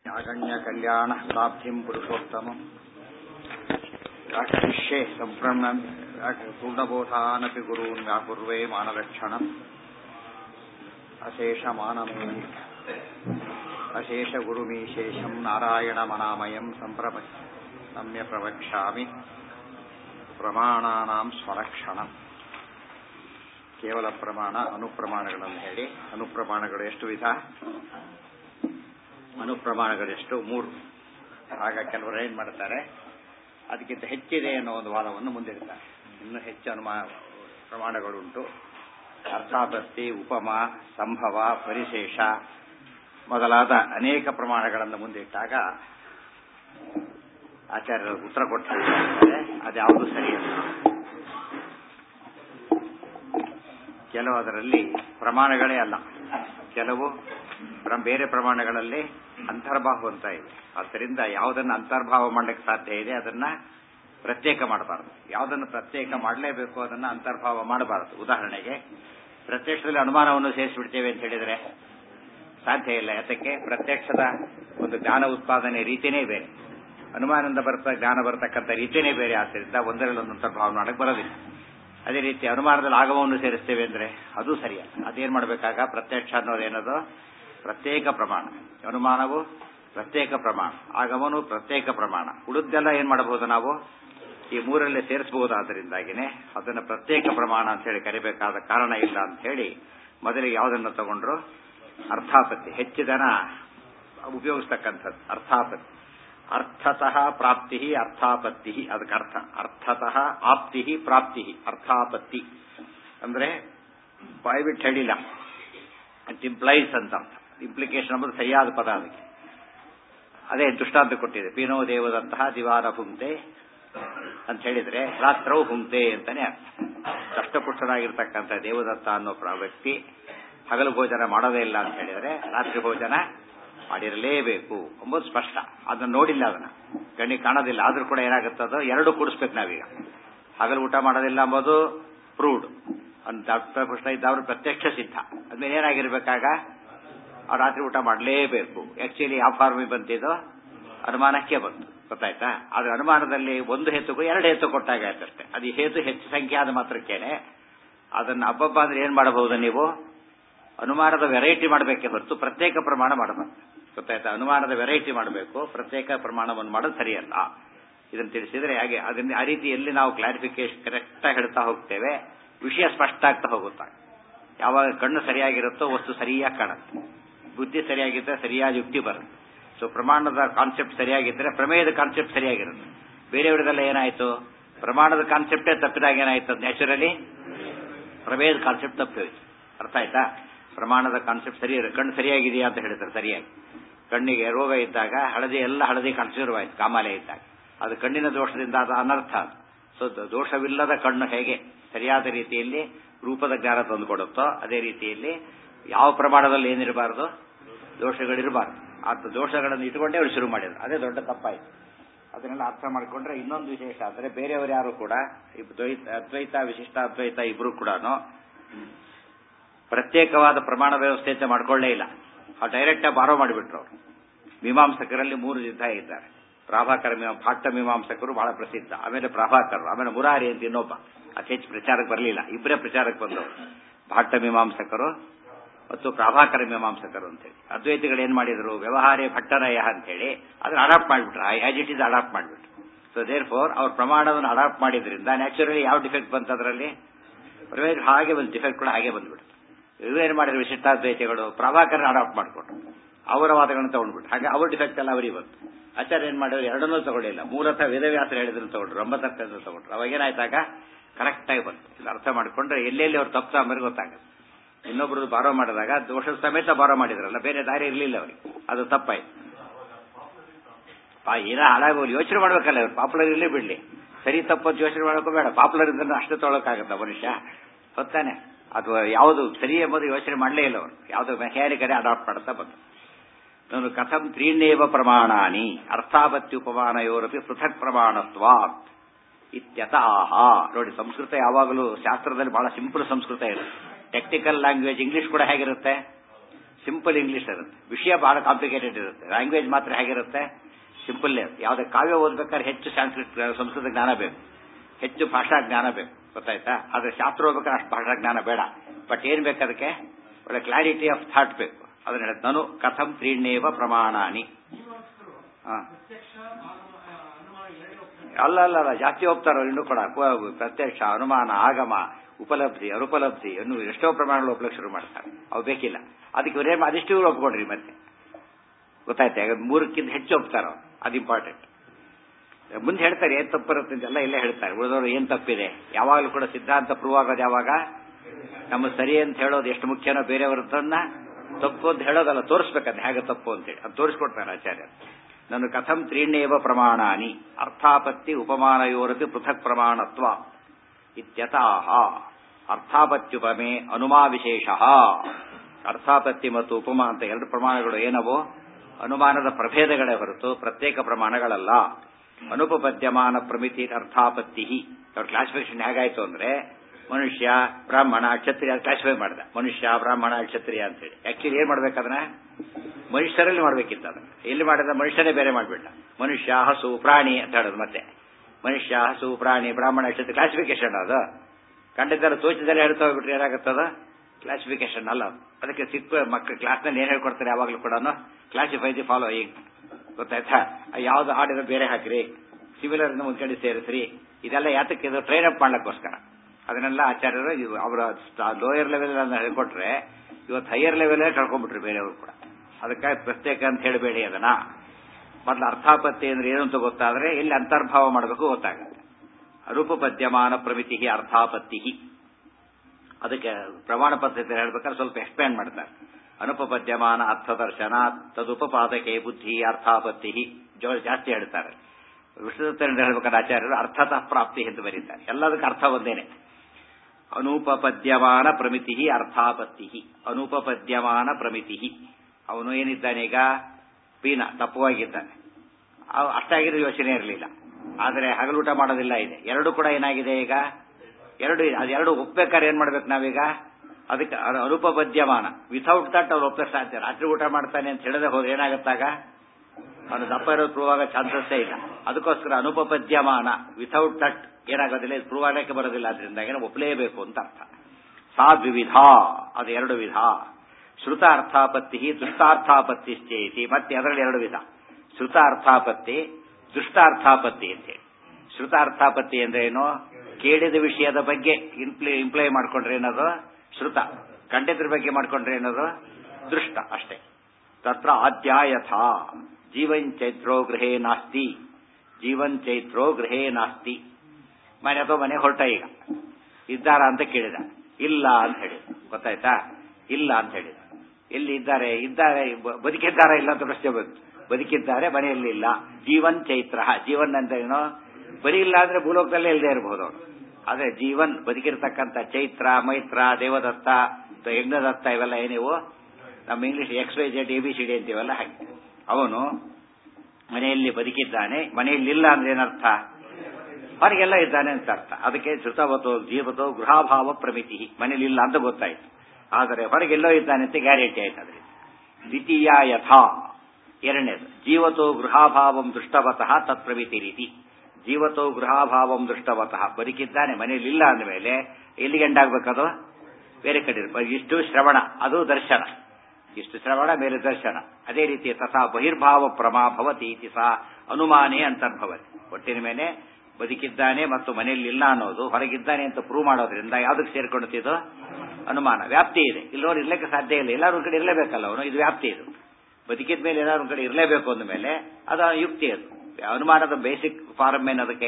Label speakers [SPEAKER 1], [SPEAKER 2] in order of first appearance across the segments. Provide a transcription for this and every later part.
[SPEAKER 1] ಅಗಣ್ಯ ಕಲ್ಯಾಣ ಲಾಬ್ಧಿಂ ಪುರುಷೋತ್ತಮಂ ರಾಕರಿಷ್ಯೆ ಸಂಭ್ರಮ ಪೂರ್ಣಬೋಧಾನಪಿ ಗುರೂನ್ ವ್ಯಾಕುರ್ವೇ ಮಾನರಕ್ಷಣಂ ಅಶೇಷ ಮಾನಮೇ ಅಶೇಷ ಗುರುಮೀಶೇಷಂ ನಾರಾಯಣಮನಾಮಯಂ ಸಂಪ್ರಮ ನಮ್ಯ ಪ್ರವಕ್ಷ್ಯಾಮಿ ಪ್ರಮಾಣಾನಾಂ ಸ್ವರಕ್ಷಣಂ ಕೇವಲ ಪ್ರಮಾಣ ಅನುಪ್ರಮಾಣಗಳನ್ನು ಹೇಳಿ ಅನುಪ್ರಮಾಣಗಳು ಎಷ್ಟು ವಿಧ ಅನುಪ್ರಮಾಣಗಳೆಷ್ಟು ಮೂರು ಆಗ ಕೆಲವರು ಏನ್ ಮಾಡ್ತಾರೆ ಅದಕ್ಕಿಂತ ಹೆಚ್ಚಿದೆ ಅನ್ನೋ ಒಂದು ವಾದವನ್ನು ಮುಂದಿಡ್ತಾರೆ ಇನ್ನೂ ಹೆಚ್ಚು ಅನುಮಾ ಪ್ರಮಾಣಗಳುಂಟು ಅರ್ಥಾಪತ್ತಿ ಉಪಮ ಸಂಭವ ಪರಿಶೇಷ ಮೊದಲಾದ ಅನೇಕ ಪ್ರಮಾಣಗಳನ್ನು ಮುಂದಿಟ್ಟಾಗ ಆಚಾರ್ಯರು ಉತ್ತರ ಕೊಟ್ಟು ಅದ್ಯಾವುದು ಸರಿಯಲ್ಲ ಕೆಲವು ಅದರಲ್ಲಿ ಪ್ರಮಾಣಗಳೇ ಅಲ್ಲ ಕೆಲವು ಬೇರೆ ಪ್ರಮಾಣಗಳಲ್ಲಿ ಅಂತರ್ಭಾವ ಅಂತ ಇದೆ ಆದ್ದರಿಂದ ಯಾವುದನ್ನು ಅಂತರ್ಭಾವ ಮಾಡಲಿಕ್ಕೆ ಸಾಧ್ಯ ಇದೆ ಅದನ್ನ ಪ್ರತ್ಯೇಕ ಮಾಡಬಾರದು ಯಾವುದನ್ನು ಪ್ರತ್ಯೇಕ ಮಾಡಲೇಬೇಕು ಅದನ್ನ ಅಂತರ್ಭಾವ ಮಾಡಬಾರದು ಉದಾಹರಣೆಗೆ ಪ್ರತ್ಯಕ್ಷದಲ್ಲಿ ಅನುಮಾನವನ್ನು ಸೇರಿಸಿಬಿಡ್ತೇವೆ ಅಂತ ಹೇಳಿದ್ರೆ ಸಾಧ್ಯ ಇಲ್ಲ ಯಾತಕ್ಕೆ ಪ್ರತ್ಯಕ್ಷದ ಒಂದು ಜ್ಞಾನ ಉತ್ಪಾದನೆ ರೀತಿಯೇ ಬೇರೆ ಅನುಮಾನದಿಂದ ಬರ್ತಾ ಜ್ಞಾನ ಬರತಕ್ಕಂಥ ರೀತಿಯೇ ಬೇರೆ ಆದ್ದರಿಂದ ಒಂದರಲ್ಲಿ ಒಂದು ಅಂತರ್ಭಾವ ಮಾಡಕ್ಕೆ ಬರೋದಿಲ್ಲ ಅದೇ ರೀತಿ ಅನುಮಾನದಲ್ಲಿ ಆಗಮವನ್ನು ಸೇರಿಸ್ತೇವೆ ಅಂದ್ರೆ ಅದು ಸರಿಯಲ್ಲ ಅದೇನ್ ಮಾಡಬೇಕಾಗ ಪ್ರತ್ಯಕ್ಷ ಅನ್ನೋದೇನದು ಪ್ರತ್ಯೇಕ ಪ್ರಮಾಣ ಅನುಮಾನವು ಪ್ರತ್ಯೇಕ ಪ್ರಮಾಣ ಆಗಮನು ಪ್ರತ್ಯೇಕ ಪ್ರಮಾಣ ಉಳಿದೆಲ್ಲ ಏನ್ ಮಾಡಬಹುದು ನಾವು ಈ ಮೂರಲ್ಲೇ ಸೇರಿಸಬಹುದಾದ್ದರಿಂದಾಗಿನೇ ಅದನ್ನು ಪ್ರತ್ಯೇಕ ಪ್ರಮಾಣ ಅಂತ ಹೇಳಿ ಕರಿಬೇಕಾದ ಕಾರಣ ಇಲ್ಲ ಅಂತ ಹೇಳಿ ಮೊದಲಿಗೆ ಯಾವುದನ್ನು ತಗೊಂಡ್ರು ಅರ್ಥಾಪತ್ತಿ ಹೆಚ್ಚು ಜನ ಉಪಯೋಗಿಸ್ತಕ್ಕಂಥದ್ದು ಅರ್ಥಾಪತ್ತಿ ಅರ್ಥತಃ ಪ್ರಾಪ್ತಿ ಅರ್ಥಾಪತ್ತಿ ಅದಕ್ಕೆ ಅರ್ಥ ಅರ್ಥತಃ ಆಪ್ತಿ ಪ್ರಾಪ್ತಿ ಅರ್ಥಾಪತ್ತಿ ಅಂದ್ರೆ ಬಾಯ್ಬಿಟ್ಟು ಹೇಳಿಲ್ಲ ಇಟ್ ಇಂಪ್ಲೈಸ್ ಅಂತ ಅರ್ಥ ಇಂಪ್ಲಿಕೇಶನ್ ಅಂಬುದು ಸರಿಯಾದ ಪದ ಅದಕ್ಕೆ ಅದೇ ದೃಷ್ಟಾಂತ ಕೊಟ್ಟಿದೆ ಪೀನೋ ದೇವದಂತಹ ದಿವಾರ ಭುಂಕ್ತೆ ಅಂತ ಹೇಳಿದ್ರೆ ರಾತ್ರವು ಭುಂಕ್ತೆ ಅಂತಾನೆ ಅರ್ಥ ಕಷ್ಟಪುಷ್ಟರಾಗಿರ್ತಕ್ಕಂಥ ದೇವದತ್ತ ಅನ್ನೋ ವ್ಯಕ್ತಿ ಹಗಲು ಭೋಜನ ಮಾಡೋದೇ ಇಲ್ಲ ಅಂತ ಹೇಳಿದ್ರೆ ರಾತ್ರಿ ಭೋಜನ ಮಾಡಿರಲೇಬೇಕು ಎಂಬುದು ಸ್ಪಷ್ಟ ಅದನ್ನ ನೋಡಿಲ್ಲ ಅದನ್ನ ಕಣ್ಣಿಗೆ ಕಾಣೋದಿಲ್ಲ ಆದ್ರೂ ಕೂಡ ಏನಾಗುತ್ತದೋ ಎರಡು ಕೂಡಿಸ್ಬೇಕು ನಾವೀಗ ಹಗಲು ಊಟ ಮಾಡೋದಿಲ್ಲ ಎಂಬುದು ಪ್ರೂವ್ಡ್ ಪುಷ್ಟ ಇದ್ದವ್ರು ಪ್ರತ್ಯಕ್ಷ ಸಿದ್ಧ ಅದ್ಮೇಲೆ ಏನಾಗಿರ್ಬೇಕಾಗ ಅವ್ರು ರಾತ್ರಿ ಊಟ ಮಾಡಲೇಬೇಕು ಆಕ್ಚುಲಿ ಯಾವ ಫಾರ್ಮಿಗೆ ಬಂತಿದ್ದು ಅನುಮಾನಕ್ಕೆ ಬಂತು ಗೊತ್ತಾಯ್ತಾ ಆದ್ರೆ ಅನುಮಾನದಲ್ಲಿ ಒಂದು ಹೇತುಗೂ ಎರಡು ಹೇತು ಕೊಟ್ಟಾಗ ಆಯ್ತಷ್ಟೇ ಅದು ಹೇತು ಹೆಚ್ಚು ಸಂಖ್ಯೆ ಆದ ಮಾತ್ರಕ್ಕೇನೆ ಅದನ್ನ ಹಬ್ಬಬ್ಬ ಅಂದ್ರೆ ಏನ್ ಮಾಡಬಹುದು ನೀವು ಅನುಮಾನದ ವೆರೈಟಿ ಮಾಡಬೇಕೆ ಹೊರತು ಪ್ರತ್ಯೇಕ ಪ್ರಮಾಣ ಮಾಡಬಾರ್ದು ಗೊತ್ತಾಯ್ತಾ ಅನುಮಾನದ ವೆರೈಟಿ ಮಾಡಬೇಕು ಪ್ರತ್ಯೇಕ ಪ್ರಮಾಣವನ್ನು ಮಾಡೋದು ಸರಿಯಲ್ಲ ಇದನ್ನು ತಿಳಿಸಿದ್ರೆ ಹಾಗೆ ಅದನ್ನ ಆ ರೀತಿ ಎಲ್ಲಿ ನಾವು ಕ್ಲಾರಿಫಿಕೇಶನ್ ಕರೆಕ್ಟ್ ಆಗಿ ಹೇಳ್ತಾ ಹೋಗ್ತೇವೆ ವಿಷಯ ಸ್ಪಷ್ಟ ಆಗ್ತಾ ಹೋಗುತ್ತಾ ಯಾವಾಗ ಕಣ್ಣು ಸರಿಯಾಗಿರುತ್ತೋ ವಸ್ತು ಸರಿಯಾಗಿ ಕಾಣುತ್ತೆ ಬುದ್ಧಿ ಸರಿಯಾಗಿದ್ದರೆ ಸರಿಯಾದ ಯುಕ್ತಿ ಬರುತ್ತೆ ಸೊ ಪ್ರಮಾಣದ ಕಾನ್ಸೆಪ್ಟ್ ಸರಿಯಾಗಿದ್ದರೆ ಪ್ರಮೇಯದ ಕಾನ್ಸೆಪ್ಟ್ ಸರಿಯಾಗಿರುತ್ತೆ ಬೇರೆಯವರಿಗೆಲ್ಲ ಏನಾಯ್ತು ಪ್ರಮಾಣದ ಕಾನ್ಸೆಪ್ಟೇ ತಪ್ಪಿದಾಗ ಏನಾಯ್ತು ನ್ಯಾಚುರಲಿ ಪ್ರಮೇಯದ ಕಾನ್ಸೆಪ್ಟ್ ತಪ್ಪಿ ಹೋಯ್ತು ಅರ್ಥ ಆಯ್ತಾ ಪ್ರಮಾಣದ ಕಾನ್ಸೆಪ್ಟ್ ಸರಿ ಕಣ್ಣು ಸರಿಯಾಗಿದೆಯಾ ಅಂತ ಹೇಳ್ತಾರೆ ಸರಿಯಾಗಿ ಕಣ್ಣಿಗೆ ರೋಗ ಇದ್ದಾಗ ಹಳದಿ ಎಲ್ಲ ಹಳದಿ ಕಾಣ ಶುರುವಾಯ್ತು ಕಾಮಾಲೆ ಇದ್ದಾಗ ಅದು ಕಣ್ಣಿನ ದೋಷದಿಂದ ಅದು ಅನರ್ಥ ಸೊ ದೋಷವಿಲ್ಲದ ಕಣ್ಣು ಹೇಗೆ ಸರಿಯಾದ ರೀತಿಯಲ್ಲಿ ರೂಪದ ಜ್ಞಾನ ತಂದುಕೊಡುತ್ತೋ ಅದೇ ರೀತಿಯಲ್ಲಿ ಯಾವ ಪ್ರಮಾಣದಲ್ಲಿ ಏನಿರಬಾರದು ದೋಷಗಳಿರಬಾರದು ಆ ದೋಷಗಳನ್ನು ಇಟ್ಕೊಂಡೇ ಅವರು ಶುರು ಮಾಡಿದ್ರು ಅದೇ ದೊಡ್ಡ ತಪ್ಪಾಯ್ತು ಅದನ್ನೆಲ್ಲ ಅರ್ಥ ಮಾಡಿಕೊಂಡ್ರೆ ಇನ್ನೊಂದು ವಿಶೇಷ ಅಂದರೆ ಬೇರೆಯವರು ಯಾರು ಕೂಡ ದ್ವೈತ ಅದ್ವೈತ ವಿಶಿಷ್ಟ ಅದ್ವೈತ ಇಬ್ರು ಕೂಡ ಪ್ರತ್ಯೇಕವಾದ ಪ್ರಮಾಣ ವ್ಯವಸ್ಥೆ ಅಂತ ಮಾಡ್ಕೊಳ್ಳೇ ಇಲ್ಲ ಆ ಡೈರೆಕ್ಟ್ ಆಗಿ ಬಾರೋ ಮಾಡಿಬಿಟ್ರು ಅವರು ಮೀಮಾಂಸಕರಲ್ಲಿ ಮೂರು ಯುದ್ಧ ಇದ್ದಾರೆ ಪ್ರಾಭಾಕರ ಭಾಟ್ಟ ಮೀಮಾಂಸಕರು ಬಹಳ ಪ್ರಸಿದ್ಧ ಆಮೇಲೆ ಪ್ರಾಭಾಕರರು ಆಮೇಲೆ ಮುರಾರಿ ಅಂತ ಇನ್ನೊಬ್ಬ ಅತಿ ಹೆಚ್ಚು ಪ್ರಚಾರಕ್ಕೆ ಬರಲಿಲ್ಲ ಇಬ್ಬರೇ ಪ್ರಚಾರಕ್ಕೆ ಬಂದವರು ಭಾಟ್ಟ ಮೀಮಾಂಸಕರು ಮತ್ತು ಪ್ರಾಭಾಕರ ಮೀಮಾಂಸಕರು ಅಂತೇಳಿ ಅದ್ವೈತಿಗಳು ಏನ್ ಮಾಡಿದ್ರು ವ್ಯವಹಾರೇ ಭಟ್ಟರಯ ಅಂತೇಳಿ ಅದನ್ನ ಅಡಾಪ್ಟ್ ಮಾಡಿಬಿಟ್ರು ಆಸ್ ಇಟ್ ಇಸ್ ಅಡಾಪ್ಟ್ ಮಾಡಿಬಿಟ್ರು ಸೊ ದೇರ್ ಫೋರ್ ಅವ್ರ ಪ್ರಮಾಣವನ್ನು ಅಡಾಪ್ಟ್ ಮಾಡಿದ್ರಿಂದ ನ್ಯಾಚುರಲಿ ಯಾವ ಡಿಫೆಕ್ಟ್ ಬಂತು ಅದರಲ್ಲಿ ಹಾಗೆ ಬಂದು ಡಿಫೆಕ್ಟ್ ಕೂಡ ಹಾಗೆ ಬಂದ್ಬಿಡ್ತು ಇವೇನು ಮಾಡಿದ್ರು ವಿಶಿಷ್ಟಾದ್ವೈತಿಗಳು ಪ್ರಭಾಕರನ ಅಡಾಪ್ಟ್ ಮಾಡಿಕೊಟ್ರು ಅವರ ವಾದಗಳನ್ನು ತಗೊಂಡ್ಬಿಟ್ರು ಹಾಗೆ ಅವ್ರ ಡಿಫೆಕ್ಟ್ ಎಲ್ಲ ಅವರಿಗೆ ಬಂತು ಆಚಾರ್ಯ ಏನ್ ಮಾಡಿದ್ರು ಎರಡನ್ನೂ ತಗೊಳ್ಳಿಲ್ಲ ಮೂಲತಃ ವೇದವ್ಯಾಸರು ಹೇಳಿದ್ರು ತಗೊಂಡ್ರು ರಂಭತರ್ಕ ತಗೊಂಡ್ರು ಅವಾಗ ಏನಾಯ್ತಾಗ ಕರೆಕ್ಟ್ ಆಗಿ ಬಂತು ಇದು ಅರ್ಥ ಮಾಡ್ಕೊಂಡ್ರೆ ಎಲ್ಲೆಲ್ಲಿ ಅವ್ರು ತಪ್ಪು ಅಂಬರಿಗೆ ಗೊತ್ತಾಗುತ್ತೆ ಇನ್ನೊಬ್ರದ್ದು ಬಾರೋ ಮಾಡಿದಾಗ ದೋಷದ ಸಮೇತ ಬಾರೋ ಮಾಡಿದ್ರಲ್ಲ ಬೇರೆ ದಾರಿ ಇರಲಿಲ್ಲ ಅವ್ರಿಗೆ ಅದು ತಪ್ಪಾಯ್ತು ಏನೋ ಹಾಳಾಗೋಲಿ ಯೋಚನೆ ಮಾಡ್ಬೇಕಲ್ಲ ಇವ್ರು ಪಾಪ್ಯುಲರ್ ಇರಲಿ ಬಿಡ್ಲಿ ಸರಿ ತಪ್ಪು ಯೋಚನೆ ಮಾಡೋಕ್ಕೂ ಬೇಡ ಪಾಪ್ಯುಲರ್ ಇದ್ರೆ ಅಷ್ಟು ತೊಗೊಳಕ್ಕಾಗತ್ತ ಮನುಷ್ಯ ಹೊತ್ತಾನೆ ಅಥವಾ ಯಾವುದು ಸರಿ ಎಂಬುದು ಯೋಚನೆ ಮಾಡಲೇ ಇಲ್ಲ ಅವರು ಯಾವುದು ಮೆಕ್ಯಾನಿಕರೇ ಅಡಾಪ್ಟ್ ಮಾಡ್ತಾ ಬಂತು ನಾನು ಕಥಂ ತ್ರೀನೇವ ಪ್ರಮಾಣಾನಿ ಅರ್ಥಾಪತ್ಯುಪಮಾನಯೋರಪಿ ಪೃಥಕ್ ಪ್ರಮಾಣತ್ವಾತ್ ಇತ್ಯತ ಆಹಾ ನೋಡಿ ಸಂಸ್ಕೃತ ಯಾವಾಗಲೂ ಶಾಸ್ತ್ರದಲ್ಲಿ ಬಹಳ ಸಿಂಪಲ್ ಸಂಸ್ಕೃತ ಇದೆ ಟೆಕ್ನಿಕಲ್ ಲ್ಯಾಂಗ್ವೇಜ್ ಇಂಗ್ಲಿಷ್ ಕೂಡ ಹೇಗಿರುತ್ತೆ ಸಿಂಪಲ್ ಇಂಗ್ಲಿಷ್ ಇರುತ್ತೆ ವಿಷಯ ಬಹಳ ಕಾಂಪ್ಲಿಕೇಟೆಡ್ ಇರುತ್ತೆ ಲ್ಯಾಂಗ್ವೇಜ್ ಮಾತ್ರ ಹೇಗಿರುತ್ತೆ ಸಿಂಪಲ್ ಯಾವುದೇ ಕಾವ್ಯ ಓದ್ಬೇಕಾದ್ರೆ ಹೆಚ್ಚು ಸಂಸ್ಕೃತ ಸಂಸ್ಕೃತ ಜ್ಞಾನ ಬೇಕು ಹೆಚ್ಚು ಭಾಷಾ ಜ್ಞಾನ ಬೇಕು ಗೊತ್ತಾಯ್ತಾ ಆದ್ರೆ ಶಾಸ್ತ್ರ ಓದ್ಬೇಕಾದ್ರೆ ಅಷ್ಟು ಭಾಷಾ ಜ್ಞಾನ ಬೇಡ ಬಟ್ ಏನ್ ಬೇಕು ಅದಕ್ಕೆ ಒಳ್ಳೆ ಕ್ಲಾರಿಟಿ ಆಫ್ ಥಾಟ್ ಬೇಕು ಅದನ್ನ ಹೇಳುತ್ತೆ ನಾನು ಕಥಂ ತ್ರೀಣ್ಯೇವ ಪ್ರಮಾಣಾನಿ ಹಾ ಅಲ್ಲ ಅಲ್ಲ ಅಲ್ಲ ಜಾಸ್ತಿ ಹೋಗ್ತಾರೋ ಇನ್ನೂ ಕೂಡ ಕು- ಪ್ರತ್ಯಕ್ಷ ಅನುಮಾನ ಆಗಮ ಉಪಲಬ್ಧಿ ಅನುಪಲಬ್ಧಿ ಇನ್ನು ಎಷ್ಟೋ ಪ್ರಮಾಣಗಳು ಒಪ್ಲಕ್ಕೆ ಶುರು ಮಾಡ್ತಾರೆ ಅವು ಬೇಕಿಲ್ಲ ಅದಕ್ಕೆ ಇವರೇ ಅದಿಷ್ಟು ಇವ್ರು ಒಪ್ಕೊಂಡ್ರಿ ಮತ್ತೆ ಗೊತ್ತಾಯ್ತಾ ಈಗ ಮೂರಕ್ಕಿಂತ ಹೆಚ್ಚು ಒಪ್ತಾರೋ ಅದು ಇಂಪಾರ್ಟೆಂಟ್ ಮುಂದೆ ಹೇಳ್ತಾರೆ ಏನ್ ತಪ್ಪು ಬರುತ್ತೆ ಅಂತೆಲ್ಲ ಇಲ್ಲೇ ಹೇಳ್ತಾರೆ ಉಳಿದವರು ಏನ್ ತಪ್ಪಿದೆ ಯಾವಾಗಲೂ ಕೂಡ ಸಿದ್ಧಾಂತ ಪ್ರೂವ್ ಆಗೋದು ಯಾವಾಗ ನಮ್ಮ ಸರಿ ಅಂತ ಹೇಳೋದು ಎಷ್ಟು ಮುಖ್ಯನೋ ಬೇರೆಯವರದನ್ನ ತಪ್ಪು ಅಂತ ಹೇಳೋದಲ್ಲ ತೋರಿಸ್ಬೇಕಂತ ಹೇಗೆ ತಪ್ಪು ಅಂತೇಳಿ ಅದು ತೋರಿಸ್ಕೊಡ್ತಾರೆ ಆಚಾರ್ಯ ನನ್ನ ಕಥಂ ತ್ರೀಣ್ಯೇವ ಪ್ರಮಾಣಾನಿ ಅರ್ಥಾಪತ್ತಿ ಉಪಮಾನಯೋರಪಿ ಪೃಥಕ್ ಪ್ರಮಾಣತ್ವ ಇತ್ಯತಃ ಅರ್ಥಾಪತ್ಯುಪಮೆ ಅನುಮಾ ವಿಶೇಷ ಅರ್ಥಾಪತ್ತಿ ಮತ್ತು ಉಪಮಾ ಅಂತ ಎರಡು ಪ್ರಮಾಣಗಳು ಏನವೋ ಅನುಮಾನದ ಪ್ರಭೇದಗಳೇ ಹೊರತು ಪ್ರತ್ಯೇಕ ಪ್ರಮಾಣಗಳಲ್ಲ ಅನುಪಪದ್ಯಮಾನ ಪ್ರಮಿತಿ ಅರ್ಥಾಪತ್ತಿ ಅವ್ರ ಕ್ಲಾಸಿಫಿಕೇಶನ್ ಹೇಗಾಯ್ತು ಅಂದ್ರೆ ಮನುಷ್ಯ ಬ್ರಾಹ್ಮಣ ಕ್ಷತ್ರಿಯ ಕ್ಲಾಸಿಫೈ ಮಾಡಿದ ಮನುಷ್ಯ ಬ್ರಾಹ್ಮಣ ಕ್ಷತ್ರಿಯ ಅಂತೇಳಿ ಆಕ್ಚುಲಿ ಏನ್ ಮಾಡ್ಬೇಕದನ್ನ ಮನುಷ್ಯರಲ್ಲಿ ಮಾಡ್ಬೇಕಿತ್ತು ಅದನ್ನ ಎಲ್ಲಿ ಮಾಡಿದ ಮನುಷ್ಯನೇ ಬೇರೆ ಮಾಡ್ಬಿಟ್ಟ ಮನುಷ್ಯ ಹಸು ಪ್ರಾಣಿ ಅಂತ ಹೇಳೋದು ಮತ್ತೆ ಮನುಷ್ಯ ಹಸು ಪ್ರಾಣಿ ಬ್ರಾಹ್ಮಣ ಕ್ಷತ್ರಿಯ ಕ್ಲಾಸಿಫಿಕೇಶನ್ ಅದು ಕಂಡಿದ್ದಲ್ಲ ತೋಚಿದಲ್ಲಿ ಹೇಳ್ತಾ ಹೋಗ್ಬಿಟ್ರೆ ಏನಾಗುತ್ತದ ಕ್ಲಾಸಿಫಿಕೇಶನ್ ಅಲ್ಲ ಅದು. ಅದಕ್ಕೆ ಸಿಕ್ಕ ಮಕ್ಕಳು ಕ್ಲಾಸ್ನಲ್ಲಿ ಏನ್ ಹೇಳ್ಕೊಡ್ತಾರೆ ಯಾವಾಗಲೂ ಕೂಡ ಕ್ಲಾಸಿಫೈ ದಿ ಫಾಲೋಯಿಂಗ್ ಗೊತ್ತಾಯ್ತಾ ಯಾವ್ದು ಹಾಡಿದ್ರೆ ಬೇರೆ ಹಾಕಿರಿ ಸಿಮಿಲರ್ ಮುಂದ್ ಕಡೆ ಸೇರಿಸ್ರಿ ಇದೆಲ್ಲ ಯಾತಕ್ಕೆ ಇದು ಟ್ರೈನ್ ಅಪ್ ಮಾಡ್ಲಿಕ್ಕೋಸ್ಕರ ಅದನ್ನೆಲ್ಲ ಆಚಾರ್ಯರು ಇವು ಅವರ ಲೋಯರ್ ಲೆವೆಲ್ ಅನ್ನ ಹೇಳ್ಕೊಟ್ರೆ ಇವತ್ತು ಹೈಯರ್ ಲೆವೆಲ್ ಕಳ್ಕೊಂಡ್ಬಿಟ್ರು ಬೇರೆಯವರು ಕೂಡ ಅದಕ್ಕಾಗಿ ಪ್ರತ್ಯೇಕ ಅಂತ ಹೇಳಬೇಡಿ ಅದನ್ನ ಮೊದಲು ಅರ್ಥಾಪತ್ತಿ ಅಂದ್ರೆ ಏನು ಅಂತ ಗೊತ್ತಾದ್ರೆ ಎಲ್ಲಿ ಅಂತರ್ಭಾವ ಮಾಡಬೇಕು ಗೊತ್ತಾಗುತ್ತೆ ಅರೂಪಪದ್ಯಮಾನ ಪ್ರಮಿತಿ ಅರ್ಥಾಪತ್ತಿ ಅದಕ್ಕೆ ಪ್ರಮಾಣ ಪದ್ಧತಿ ಹೇಳ್ಬೇಕಾದ್ರೆ ಸ್ವಲ್ಪ ಎಕ್ಸ್ಪ್ಯಾಂಡ್ ಮಾಡ್ತಾರೆ ಅನುಪಪದ್ಯಮಾನ ಅರ್ಥದರ್ಶನ ತದುಪಪಾದಕೆ ಬುದ್ಧಿ ಅರ್ಥಾಪತ್ತಿ ಜೋ- ಜಾಸ್ತಿ ಹೇಳ್ತಾರೆ ವಿಷ್ಣುದತ್ತರಿಂದ ಹೇಳ್ಬೇಕಾದ್ರೆ ಆಚಾರ್ಯರು ಅರ್ಥತಃ ಪ್ರಾಪ್ತಿ ಎಂದು ಬರೀತಾರೆ ಎಲ್ಲದಕ್ಕೆ ಅರ್ಥ ಒಂದೇನೆ ಅನುಪಪದ್ಯಮಾನ ಪ್ರಮಿತಿ ಅರ್ಥಾಪತ್ತಿ ಅನುಪಪದ್ಯಮಾನ ಪ್ರಮಿತಿ ಅವನು ಏನಿದ್ದಾನೆ ಈಗ ಪೀನ ತಪ್ಪವಾಗಿದ್ದಾನೆ ಅವ್ ಅಷ್ಟಾಗಿರೋ ಯೋಚನೆ ಇರಲಿಲ್ಲ ಆದರೆ ಹಗಲೂಟ ಮಾಡೋದಿಲ್ಲ ಇದೆ ಎರಡು ಕೂಡ ಏನಾಗಿದೆ ಈಗ ಎರಡು ಅದೆರಡು ಒಪ್ಬೇಕಾದ್ರೆ ಏನ್ ಮಾಡ್ಬೇಕು ನಾವೀಗ ಅದಕ್ಕೆ ಅನು- ಅನುಪಪದ್ಯಮಾನ ವಿಥೌಟ್ ದಟ್ ಅವ್ರು ಒಪ್ಪಕ್ಕೆ ಸಾಧ್ಯ ರಾತ್ರಿ ಊಟ ಮಾಡ್ತಾನೆ ಅಂತ ಹೇಳಿದ್ರೆ ಹೋದ್ರೆ ಏನಾಗುತ್ತಾಗ ಅವನು ದಪ್ಪ ಇರೋದು ಪ್ರೂವ್ ಆಗೋ ಚಾನ್ಸಸ್ಸೇ ಇಲ್ಲ ಅದಕ್ಕೋಸ್ಕರ ಅನುಪಪದ್ಯಮಾನ ವಿಥೌಟ್ ದಟ್ ಏನಾಗೋದಿಲ್ಲ ಇದು ಪ್ರೂವ್ ಆಗಕ್ಕೆ ಬರೋದಿಲ್ಲ ಅದರಿಂದ ಏನೋ ಒಪ್ಪಲೇಬೇಕು ಅಂತ ಅರ್ಥ ಸಾ ದ್ವಿವಿಧ ಅದು ಎರಡು ವಿಧ ಶ್ರುತ ಅರ್ಥಾಪತ್ತಿ ದುಷ್ಟಾರ್ಥಾಪತ್ತಿ ಚೇತಿ ಮತ್ತೆ ಅದರಲ್ಲಿ ಎರಡು ವಿಧ ಶ್ರುತ ಅರ್ಥಾಪತ್ತಿ ದುಷ್ಟಾರ್ಥಾಪತ್ತಿ ಅಂತೇಳಿ ಶ್ರುತ ಅರ್ಥಾಪತ್ತಿ ಅಂದ್ರೆ ಏನು ಕೇಳಿದ ವಿಷಯದ ಬಗ್ಗೆ ಇಂಪ್ಲೈ ಇಂಪ್ಲೈ ಮಾಡ್ಕೊಂಡ್ರೆ ಏನದು ಶ್ರುತ ಕಂಡಿದ್ರ ಬಗ್ಗೆ ಮಾಡ್ಕೊಂಡ್ರೆ ಏನದು ದೃಷ್ಟ ಅಷ್ಟೇ ತತ್ರ ಆದ್ಯಾಯಥ ಜೀವನ್ ಚೈತ್ರೋ ಗೃಹೇ ನಾಸ್ತಿ ಜೀವನ್ ಚೈತ್ರೋ ಗೃಹೇ ನಾಸ್ತಿ ಮನೆ ಅಥವಾ ಮನೆ ಹೊರಟ ಈಗ ಇದ್ದಾರಾ ಅಂತ ಕೇಳಿದ ಇಲ್ಲ ಅಂತ ಹೇಳಿದ ಗೊತ್ತಾಯ್ತಾ ಇಲ್ಲ ಅಂತ ಹೇಳಿದ ಎಲ್ಲಿ ಇದ್ದಾರೆ ಇದ್ದಾರೆ ಬ- ಬದುಕಿದ್ದಾರಾ ಇಲ್ಲ ಅಂತ ಪ್ರಶ್ನೆ ಬಂತು ಬದುಕಿದ್ದಾರೆ ಮನೆಯಲ್ಲಿ ಇಲ್ಲ ಜೀವನ್ ಚೈತ್ರ ಜೀವನ್ ಅಂತ ಏನೋ ಬರೀ ಇಲ್ಲ ಅಂದ್ರೆ ಭೂಲೋಕದಲ್ಲೇ ಇಲ್ಲದೆ ಇರಬಹುದು ಅವನು ಆದ್ರೆ ಜೀವನ್ ಬದುಕಿರ್ತಕ್ಕಂಥ ಚೈತ್ರ ಮೈತ್ರ ದೇವದತ್ತ ದ- ಯಜ್ಞದತ್ತ ಇವೆಲ್ಲ ಏನಿವು ನಮ್ಮ English X Y Z A B C D ಅಂತೀವಲ್ಲ ಹಾಗೆ ಅವನು ಮನೆಯಲ್ಲಿ ಬದುಕಿದ್ದಾನೆ ಮನೆಯಲ್ಲಿಲ್ಲ ಅಂದ್ರೆ ಏನರ್ಥ ಹೊರಗೆಲ್ಲ ಇದ್ದಾನೆ ಅಂತ ಅರ್ಥ ಅದಕ್ಕೆ ಧೃತವತೋ ಜೀವತೋ ಗೃಹಾಭಾವ ಪ್ರಮಿತಿ ಮನೇಲಿ ಇಲ್ಲ ಅಂತ ಗೊತ್ತಾಯ್ತು ಆದರೆ ಹೊರಗೆಲ್ಲೋ ಇದ್ದಾನೆ ಅಂತ ಗ್ಯಾರಂಟಿ ಆಯ್ತು ಅದರಿಂದ ದ್ವಿತೀಯ ಯಥಾ ಎರಡನೇದು ಜೀವತೋ ಗೃಹಾಭಾವಂ ದೃಷ್ಟವತಃ ತತ್ಪ್ರಮಿತಿ ರೀತಿ ಜೀವತೋ ಗೃಹಾಭಾವಂ ದೃಷ್ಟವತಃ ಬದುಕಿದ್ದಾನೆ ಮನೆಯಲ್ಲಿ ಇಲ್ಲ ಅಂದಮೇಲೆ ಎಲ್ಲಿಗೆ ಎಂಡಾಗ್ಬೇಕದು ಬೇರೆ ಕಡೆ ಇರ್ಬೇಕು. ಇಷ್ಟು ಶ್ರವಣ ಅದು ದರ್ಶನ ಇಷ್ಟು ಶ್ರವಣ ಮೇಲೆ ದರ್ಶನ ಅದೇ ರೀತಿ ತಥಾ ಬಹಿರ್ಭಾವ ಪ್ರಮಾ ಭವತಿ ಇತಿ ಸಾ ಅನುಮಾನೇ ಅಂತರ್ಭವತಿ ಒಟ್ಟಿನ ಮೇಲೆ ಬದುಕಿದ್ದಾನೆ ಮತ್ತು ಮನೆಯಲ್ಲಿ ಇಲ್ಲ ಅನ್ನೋದು ಹೊರಗಿದ್ದಾನೆ ಅಂತ ಪ್ರೂವ್ ಮಾಡೋದ್ರಿಂದ ಯಾವ್ದಕ್ಕೆ ಸೇರ್ಕೊಳ್ಳುತ್ತಿದ್ದು ಅನುಮಾನ ವ್ಯಾಪ್ತಿ ಇದೆ ಇಲ್ಲೋರು ಇರ್ಲಿಕ್ಕೆ ಸಾಧ್ಯ ಇಲ್ಲ ಎಲ್ಲರೂ ಒಂದ್ ಕಡೆ ಇರಲೇಬೇಕಲ್ಲ ಅವನು ಇದು ವ್ಯಾಪ್ತಿ ಇದು ಬದುಕಿದ ಮೇಲೆ ಏನಾದ್ರು ಒಂದ್ ಕಡೆ ಇರಲೇಬೇಕು ಅಂದ ಮೇಲೆ ಅದು ಯುಕ್ತಿ ಅದು ಅನುಮಾನದ ಬೇಸಿಕ್ ಫಾರಮ್ ಏನದಕ್ಕೆ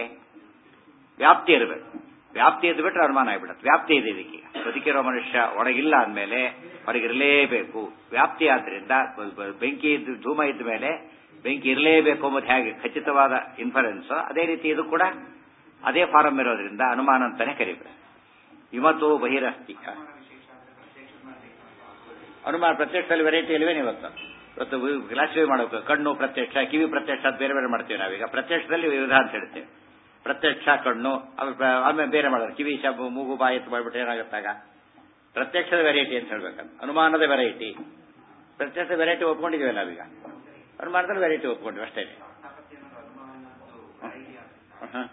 [SPEAKER 1] ವ್ಯಾಪ್ತಿ ಇರಬೇಕು ವ್ಯಾಪ್ತಿ ಇದ್ದು ಬಿಟ್ರೆ ಅನುಮಾನ ಆಗ್ಬಿಡುತ್ತೆ ವ್ಯಾಪ್ತಿ ಇದೆ ಇದಕ್ಕೆ ಬದುಕಿರೋ ಮನುಷ್ಯ ಒಳಗಿಲ್ಲ ಅಂದಮೇಲೆ ಹೊರಗಿರಲೇಬೇಕು ವ್ಯಾಪ್ತಿ ಆದ್ರಿಂದ ಬ- ಬ- ಬೆಂಕಿ ಇದ್ದು ಧೂಮ ಇದ್ದ ಮೇಲೆ ಬೆಂಕಿ ಇರಲೇಬೇಕು ಎಂಬುದು ಹೇಗೆ ಖಚಿತವಾದ ಇನ್ಫರೆನ್ಸ್ ಅದೇ ರೀತಿ ಇದು ಕೂಡ ಅದೇ ಫಾರಂ ಇರೋದ್ರಿಂದ ಅನುಮಾನ ಅಂತಾನೆ ಕರಿಬೇಕು ಇವತ್ತು ಬಹಿರಸ್ತಿ ಅನುಮಾನ ಪ್ರತ್ಯಕ್ಷದಲ್ಲಿ ವೆರೈಟಿ ಇಲ್ವೇನು ಇವತ್ತು ಇವತ್ತು ಕ್ಲಾಸಿಫೈ ಮಾಡಬೇಕು ಕಣ್ಣು ಪ್ರತ್ಯಕ್ಷ ಕಿವಿ ಪ್ರತ್ಯಕ್ಷ ಅಂತ ಬೇರೆ ಬೇರೆ ಮಾಡ್ತೀವಿ ನಾವೀಗ ಪ್ರತ್ಯಕ್ಷದಲ್ಲಿ ವಿವಿಧ ಅಂತ ಹೇಳ್ತೇವೆ ಪ್ರತ್ಯಕ್ಷ ಕಣ್ಣು ಆಮೇಲೆ ಪ್ರ- ಆಮೇಲೆ ಬೇರೆ ಮಾಡೋದು ಕಿವಿ ಶಬ್ ಮೂಗು ಬಾಯಿ ಎತ್ತು ಮಾಡ್ಬಿಟ್ರೆ ಏನಾಗುತ್ತಾಗ ಪ್ರತ್ಯಕ್ಷದ ವೆರೈಟಿ ಅಂತ ಹೇಳ್ಬೇಕಂತ ಅನುಮಾನದ ವೆರೈಟಿ ಪ್ರತ್ಯಕ್ಷ ವೆರೈಟಿ ಒಪ್ಕೊಂಡಿದ್ದೀವಲ್ಲ ನಾವೀಗ ಅನುಮಾನದಲ್ಲಿ ವೆರೈಟಿ ಒಪ್ಕೊಂಡ್ವಿ ಅಷ್ಟೇ ಹ.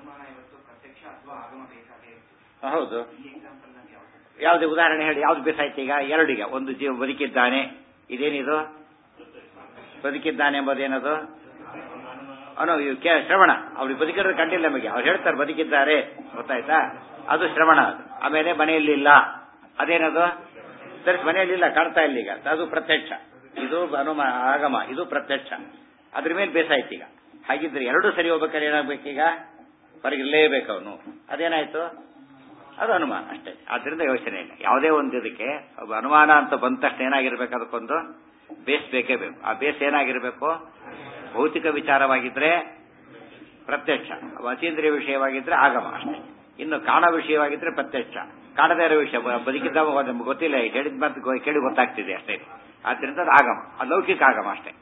[SPEAKER 1] ಹೌದು ಯಾವ್ದು ಉದಾಹರಣೆ ಹೇಳಿ ಯಾವ್ದು ಬೇಕಾಯ್ತು ಈಗ ಎರಡೀಗ ಒಂದು ಜೀವ ಬದುಕಿದ್ದಾನೆ ಇದೇನಿದು ಬದುಕಿದ್ದಾನೆ ಎಂಬುದೇನದು ಅವನು ಇವ್ ಕೇ- ಶ್ರವಣ ಅವ್ರಿಗೆ ಬದುಕಿರೋದು ಕಂಡಿಲ್ಲ ನಮಗೆ ಅವ್ರು ಹೇಳ್ತಾರೆ ಬದುಕಿದ್ದಾರೆ ಗೊತ್ತಾಯ್ತಾ ಅದು ಶ್ರವಣ ಅದು ಆಮೇಲೆ ಮನೆಯಲ್ಲಿ ಇಲ್ಲ ಅದೇನದು ಸರಿ ಮನೆಯಲ್ಲಿ ಇಲ್ಲ ಕಾಣ್ತಾ ಇಲ್ಲ ಈಗ ಅದು ಪ್ರತ್ಯಕ್ಷ ಇದು ಅನುಮ ಆಗಮ ಇದು ಪ್ರತ್ಯಕ್ಷ ಅದ್ರ ಮೇಲೆ ಬೇಸಾಯ್ತು ಈಗ ಹಾಗಿದ್ರೆ ಎರಡು ಸರಿ ಹೋಗ್ಬೇಕಾದ್ರೆ ಏನಾಗ್ಬೇಕೀಗ ಹೊರಗಿರ್ಲೇಬೇಕು ಅವನು ಅದೇನಾಯ್ತು ಅದು ಅನುಮಾನ ಅಷ್ಟೇ ಆದ್ರಿಂದ ಯೋಚನೆ ಇಲ್ಲ ಯಾವುದೇ ಒಂದು ಇದಕ್ಕೆ ಒಬ್ಬ ಅನುಮಾನ ಅಂತ ಬಂದ ತಕ್ಷಣ ಏನಾಗಿರ್ಬೇಕು ಅದಕ್ಕೊಂದು ಬೇಸ್ ಬೇಕೇ ಬೇಕು ಆ ಬೇಸ್ ಏನಾಗಿರ್ಬೇಕು ಭೌತಿಕ ವಿಚಾರವಾಗಿದ್ರೆ ಪ್ರತ್ಯಕ್ಷ ಅತೀಂದ್ರಿಯ ವಿಷಯವಾಗಿದ್ರೆ ಆಗಮ ಅಷ್ಟೇ ಇನ್ನು ಕಾಣ ವಿಷಯವಾಗಿದ್ರೆ ಪ್ರತ್ಯಕ್ಷ ಕಾಣದೇ ಇರೋ ವಿಷಯ ಬ- ಬದುಕಿದ್ದಾಗ ನಮ್ಗೆ ಗೊತ್ತಿಲ್ಲ ಈಗ ಹೇಳಿದ ಮಾತು ಗೊ- ಕೇಳಿ ಗೊತ್ತಾಗ್ತಿದೆ ಅಷ್ಟೇ ಆದ್ರಿಂದ ಅದು ಆಗಮ ಅದು ಲೌಕಿಕ ಆಗಮ ಅಷ್ಟೇ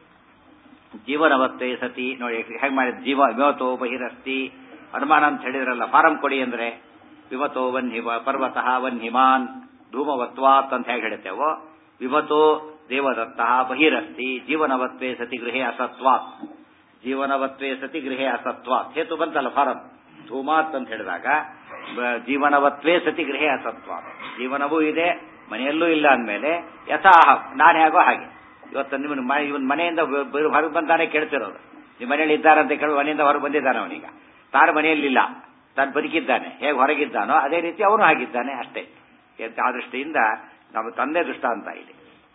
[SPEAKER 1] ಜೀವನವತ್ತೇ ಸತಿ ನೋಡಿ ಹೇಗೆ ಮಾಡಿದ ಜೀವ ವಿಮತೋ ಬಹಿರಸ್ತಿ ಅನುಮಾನ ಅಂತ ಹೇಳಿದ್ರಲ್ಲ ಫಾರಂ ಕೊಡಿ ಅಂದ್ರೆ ವಿಮತೋ ವನ್ಹಿಮ ಪರ್ವತಃ ವನ್ಹಿಮಾನ್ ಧೂಮವತ್ವಾತ್ ಅಂತ ಹೇಗೆ ಹೇಳ್ತೇವೋ ವಿಮತೋ ದೇವದತ್ತ ಬಹಿರಸ್ತಿ ಜೀವನವತ್ವೇ ಸತಿ ಗೃಹೇ ಅಸತ್ವಾತ್ ಜೀವನವತ್ವೇ ಸತಿ ಗೃಹೇ ಅಸತ್ವಾತ್ ಹೇತು ಬಂತಲ್ಲ ಫಾರಂ ಧೂಮಾತ್ ಅಂತ ಹೇಳಿದಾಗ ಬ- ಜೀವನವತ್ವೇ ಸತಿ ಗೃಹೇ ಅಸತ್ವಾತ್ ಜೀವನವೂ ಇದೆ ಮನೆಯಲ್ಲೂ ಇಲ್ಲ ಅಂದಮೇಲೆ ಯಥಾಹ ನಾನು ಹೇಗೋ ಹಾಗೆ ಇವತ್ತು ನಿಮ್ಮ ಮ- ಇವನ್ ಮನೆಯಿಂದ ಬ- ಬ- ಹೊರಗೆ ಬಂದಾನೆ ಕೇಳ್ತಿರೋದು ನಿಮ್ಮ ಮನೆಯಲ್ಲಿ ಇದ್ದಾರೆ ಅಂತ ಕೇಳಿ ಮನೆಯಿಂದ ಹೊರಗೆ ಬಂದಿದ್ದಾನೆ ಅವನೀಗ ತಾನು ಮನೆಯಲ್ಲಿಲ್ಲ ತಾನು ಬದುಕಿದ್ದಾನೆ ಹೇಗೆ ಹೊರಗಿದ್ದಾನೋ ಅದೇ ರೀತಿ ಅವನು ಆಗಿದ್ದಾನೆ ಅಷ್ಟೇ ಎತ್- ಆ ದೃಷ್ಟಿಯಿಂದ ನಮ್ಮ ತಂದೆ ದೃಷ್ಟಾಂತ ಇದೆ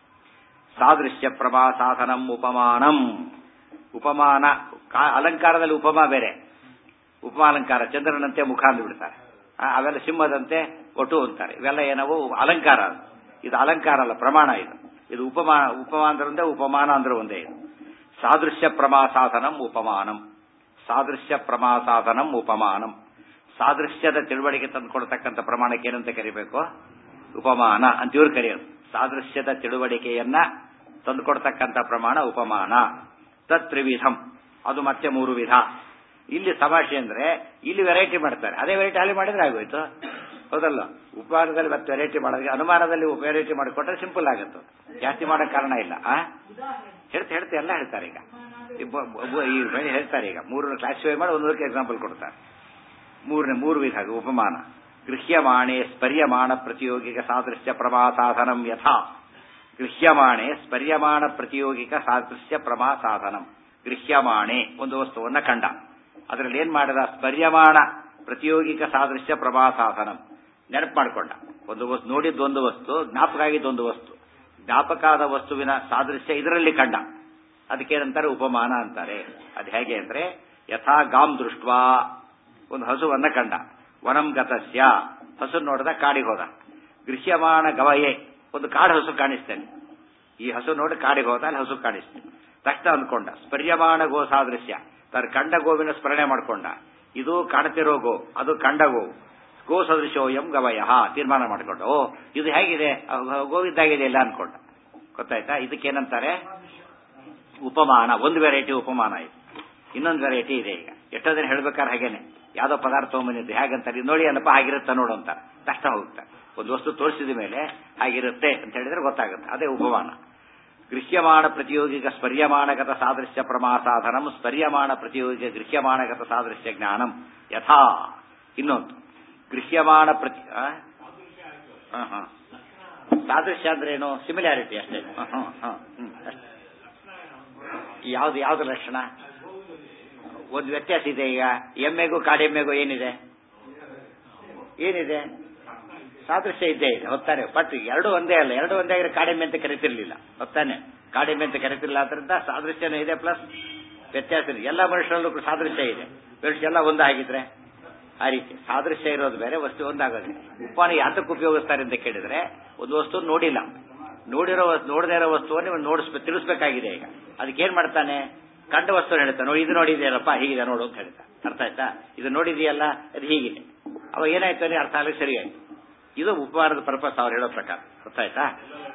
[SPEAKER 1] ಸಾದೃಶ್ಯ ಪ್ರಭಾ ಸಾಧನಂ ಉಪಮಾನಂ ಉಪಮಾನ ಕಾ- ಅಲಂಕಾರದಲ್ಲಿ ಉಪಮಾ ಬೇರೆ ಉಪಮಾಲಂಕಾರ ಚಂದ್ರನಂತೆ ಮುಖ ಅಂದು ಬಿಡ್ತಾರೆ ಆ, ಅವೆಲ್ಲ ಸಿಂಹದಂತೆ ಒಟು ಅಂತಾರೆ ಇವೆಲ್ಲ ಏನವು ಅಲಂಕಾರ ಅದು. ಇದು ಅಲಂಕಾರ ಅಲ್ಲ ಪ್ರಮಾಣ ಇದು ಇದು ಉಪಮಾನ ಉಪಮಾ ಅಂದ್ರೆ ಒಂದೇ ಉಪಮಾನ ಅಂದ್ರೆ ಒಂದೇ ಇದು ಸಾದೃಶ್ಯ ಪ್ರಮಾ ಸಾಧನಂ ಉಪಮಾನಂ ಸಾದೃಶ್ಯ ಪ್ರಮಾ ಸಾಧನಂ ಉಪಮಾನಂ ಸಾದೃಶ್ಯದ ತಿಳುವಳಿಕೆ ತಂದುಕೊಡ್ತಕ್ಕಂಥ ಪ್ರಮಾಣಕ್ಕೆ ಏನಂತ ಕರಿಬೇಕು ಉಪಮಾನ ಅಂತ ಇವ್ರು ಕರೆಯೋದು ಸಾದೃಶ್ಯದ ತಿಳುವಳಿಕೆಯನ್ನ ತಂದುಕೊಡ್ತಕ್ಕಂಥ ಪ್ರಮಾಣ ಉಪಮಾನ ತತ್ರಿವಿಧಂ ಅದು ಮತ್ತೆ ಮೂರು ವಿಧ ಇಲ್ಲಿ ತಮಾಷೆ ಅಂದ್ರೆ ಇಲ್ಲಿ ವೆರೈಟಿ ಮಾಡ್ತಾರೆ ಅದೇ ವೆರೈಟಿ ಅಲ್ಲಿ ಮಾಡಿದ್ರೆ ಆಗೋಯ್ತು ಹೌದಲ್ಲ ಉಪಮಾನದಲ್ಲಿ ಮತ್ತೆ ವೆರೈಟಿ ಮಾಡೋದಕ್ಕೆ ಅನುಮಾನದಲ್ಲಿ ವೆರೈಟಿ ಮಾಡಿಕೊಟ್ರೆ ಸಿಂಪಲ್ ಆಗುತ್ತೆ ಜಾಸ್ತಿ ಮಾಡೋಕೆ ಕಾರಣ ಇಲ್ಲ ಆ ಹೇಳ್ತಾ ಹೇಳ್ತಾ ಎಲ್ಲ ಹೇಳ್ತಾರೆ ಈಗ ಈ ಬ- ಬ- ಈ ಬೆಳೆ ಹೇಳ್ತಾರೆ ಈಗ ಮೂರನ್ನು ಕ್ಲಾಸಿಫೈ ಮಾಡಿ ಒಂದೊಂದಕ್ಕೆ ಎಕ್ಸಾಂಪಲ್ ಕೊಡ್ತಾರೆ ಮೂರನೇ ಮೂರು ವಿಧ ಉಪಮಾನ ಗೃಹ್ಯಮಾಣೆ ಸ್ಪರ್ಯಮಾಣ ಪ್ರತಿಯೋಗಿಕ ಸಾದೃಶ್ಯ ಪ್ರಮಾ ಸಾಧನಂ ಯಥಾ ಗೃಹ್ಯಮಾಣೆ ಸ್ಪರ್ಯಮಾಣ ಪ್ರತಿಯೋಗಿಕ ಸಾದೃಶ್ಯ ಪ್ರಮಾ ಸಾಧನಂ ಗೃಹ್ಯಮಾಣೆ ಒಂದು ವಸ್ತುವನ್ನ ಕಂಡ ಅದರಲ್ಲಿ ಏನ್ ಮಾಡಿದ ಸ್ಪರ್ಯಮಾಣ ಪ್ರತಿಯೋಗಿಕ ಸಾದೃಶ್ಯ ಪ್ರಮಾ ಸಾಧನಂ ನೆನಪು ಮಾಡ್ಕೊಂಡ ಒಂದು ವಸ್ತು ನೋಡಿದ್ದು ಒಂದು ವಸ್ತು ಜ್ಞಾಪಕ ಆಗಿದ್ದು ಒಂದು ವಸ್ತು ಜ್ಞಾಪಕ ಆದ ವಸ್ತುವಿನ ಸಾದೃಶ್ಯ ಇದರಲ್ಲಿ ಕಂಡ ಅದಕ್ಕೇನಂತಾರೆ ಉಪಮಾನ ಅಂತಾರೆ ಅದು ಹೇಗೆ ಅಂದ್ರೆ ಯಥಾ ಗಾಮ್ ದೃಷ್ಟ್ವಾ ಒಂದು ಹಸುವನ್ನ ಕಂಡ ವನಂ ಗತಸ್ಯ ಹಸು ನೋಡಿದ ಕಾಡಿಗೆ ಹೋದ ಗೃಹ್ಯಮಾಣ ಗವಯೇ ಒಂದು ಕಾಡು ಹಸು ಕಾಣಿಸ್ತೇನೆ ಈ ಹಸು ನೋಡಿ ಕಾಡಿಗೆ ಹೋದ ಅಲ್ಲಿ ಹಸು ಕಾಣಿಸ್ತೇನೆ ತಕ್ಷಣ ಅಂದ್ಕೊಂಡ ಸ್ಪರ್ಯಮಾಣ ಗೋ ಸಾದೃಶ್ಯ ತನ್ನ ಕಂಡ ಗೋವಿನ ಸ್ಮರಣೆ ಮಾಡ್ಕೊಂಡ ಇದು ಕಾಣ್ತಿರೋ ಗೋ ಅದು ಕಂಡ ಗೋ ಗೋ ಸದೃಶೋಯಂ ಗವಯ ತೀರ್ಮಾನ ಮಾಡಿಕೊಂಡ ಓ ಇದು ಹೇಗಿದೆ ಅಹ್, ಗೋವಿದ್ದಾಗಿದೆ ಇಲ್ಲ ಅನ್ಕೊಂಡ ಗೊತ್ತಾಯ್ತಾ ಇದಕ್ಕೇನಂತಾರೆ ಉಪಮಾನ ಒಂದು ವೆರೈಟಿ ಉಪಮಾನ ಇದು ಇನ್ನೊಂದು ವೆರೈಟಿ ಇದೆ ಈಗ ಎಷ್ಟೋ ದಿನ ಹೇಳ್ಬೇಕಾದ್ರೆ ಹಾಗೇನೆ ಯಾವ್ದೋ ಪದಾರ್ಥ ತೊಗೊಂಬಂದಿದ್ದು ಹೇಗಂತಾರೆ ಇದು ನೋಡಿ ಅಲ್ಲಪ್ಪ ಹಾಗಿರುತ್ತೆ ನೋಡು ಅಂತ ತಕ್ಷಣ ಹೋಗ್ತಾರೆ ಒಂದು ವಸ್ತು ತೋರಿಸಿದ ಮೇಲೆ ಹಾಗಿರುತ್ತೆ ಅಂತ ಹೇಳಿದ್ರೆ ಗೊತ್ತಾಗುತ್ತೆ ಅದೇ ಉಪಮಾನ ಗೃಹ್ಯಮಾಣ ಪ್ರತಿಯೋಗಿಕ ಸ್ಪರ್ಯಮಾಣಗತ ಸಾದೃಶ್ಯ ಪ್ರಮಾ ಸಾಧನಂ ಸ್ಪರ್ಯಮಾಣ ಪ್ರತಿಯೋಗಿಕ ಗೃಹ್ಯಮಾಣಗತ ಸಾದೃಶ್ಯ ಜ್ಞಾನಂ ಯಥಾ ಇನ್ನೊಂದು ಗೃಹ್ಯಮಾಣ ಪ್ರತಿ ಆ? ಹ, ಹ. ಸಾದೃಶ್ಯ ಅಂದ್ರೆ ಏನು ಸಿಮಿಲಾರಿಟಿ ಅಷ್ಟೇ ಹ, ಹ, ಹ, ಹ್ಮ್, ಅಷ್ಟೇ. ಯಾವ್ದು ಯಾವ್ದು ಲಕ್ಷಣ ಒಂದು ವ್ಯತ್ಯಾಸ ಇದೆ ಈಗ ಎಮ್ಮೆಗೂ ಕಾಡೆಮ್ಮೆಗೂ ಏನಿದೆ ಏನಿದೆ ಸಾದೃಶ್ಯ ಇದ್ದೇ ಇದೆ ಹೊತ್ತಾನೆ ಬಟ್ ಎರಡು ಒಂದೇ ಅಲ್ಲ ಎರಡು ಒಂದೇ ಆಗಿದ್ರೆ ಕಾಡೆಮ್ಮೆ ಅಂತ ಕರಿತಿರ್ಲಿಲ್ಲ ಹೊತ್ತಾನೆ ಕಾಡೆಮ್ಮೆ ಅಂತ ಕರಿತಿರ್ಲಿಲ್ಲ ಆದ್ರಿಂದ ಸಾದೃಶ್ಯನೂ ಇದೆ ಪ್ಲಸ್ ವ್ಯತ್ಯಾಸ ಇದೆ ಎಲ್ಲ ಮನುಷ್ಯರಲ್ಲೂ ಕೂಡ ಸಾದೃಶ್ಯ ಇದೆ ಮನುಷ್ಯ ಎಲ್ಲ ಒಂದಾಗಿದ್ರೆ ಆ ರೀತಿ ಸಾದೃಶ್ಯ ಇರೋದು ಬೇರೆ ವಸ್ತು ಒಂದಾಗೋದಿಲ್ಲ ಉಪ್ಪಾನ ಯಾತಕ್ಕೆ ಉಪಯೋಗಿಸ್ತಾರೆ ಅಂತ ಕೇಳಿದ್ರೆ ಒಂದು ವಸ್ತು ನೋಡಿಲ್ಲ ನೋಡಿರೋ ವಸ್ತು ನೋಡದೇ ಇರೋ ವಸ್ತುವನ್ನು ಇವ್ನು ನೋಡಿಸ್ಬೇಕು ತಿಳಿಸ್ಬೇಕಾಗಿದೆ ಈಗ ಅದಕ್ಕೆ ಏನ್ ಮಾಡ್ತಾನೆ ಕಂಡ ವಸ್ತು ಹೇಳ್ತಾನೆ ನೋಡಿ ಇದು ನೋಡಿದೆಯಲ್ಲಪ್ಪ ಹೀಗಿದೆ ನೋಡು ಅಂತ ಹೇಳ್ತಾ ಅರ್ಥ ಆಯ್ತಾ ಇದು ನೋಡಿದೆಯಲ್ಲ ಅದು ಹೀಗಿದೆ ಅವಾಗ ಏನಾಯ್ತು ಅಂದ್ರೆ ಅರ್ಥ ಆಗಲಿಕ್ಕೆ ಸರಿಯಾಯ್ತು ಇದು ಉಪಹಾರದ ಪರ್ಪಸ್ ಅವ್ರು ಹೇಳೋ ಪ್ರಕಾರ ಅರ್ಥ ಆಯ್ತಾ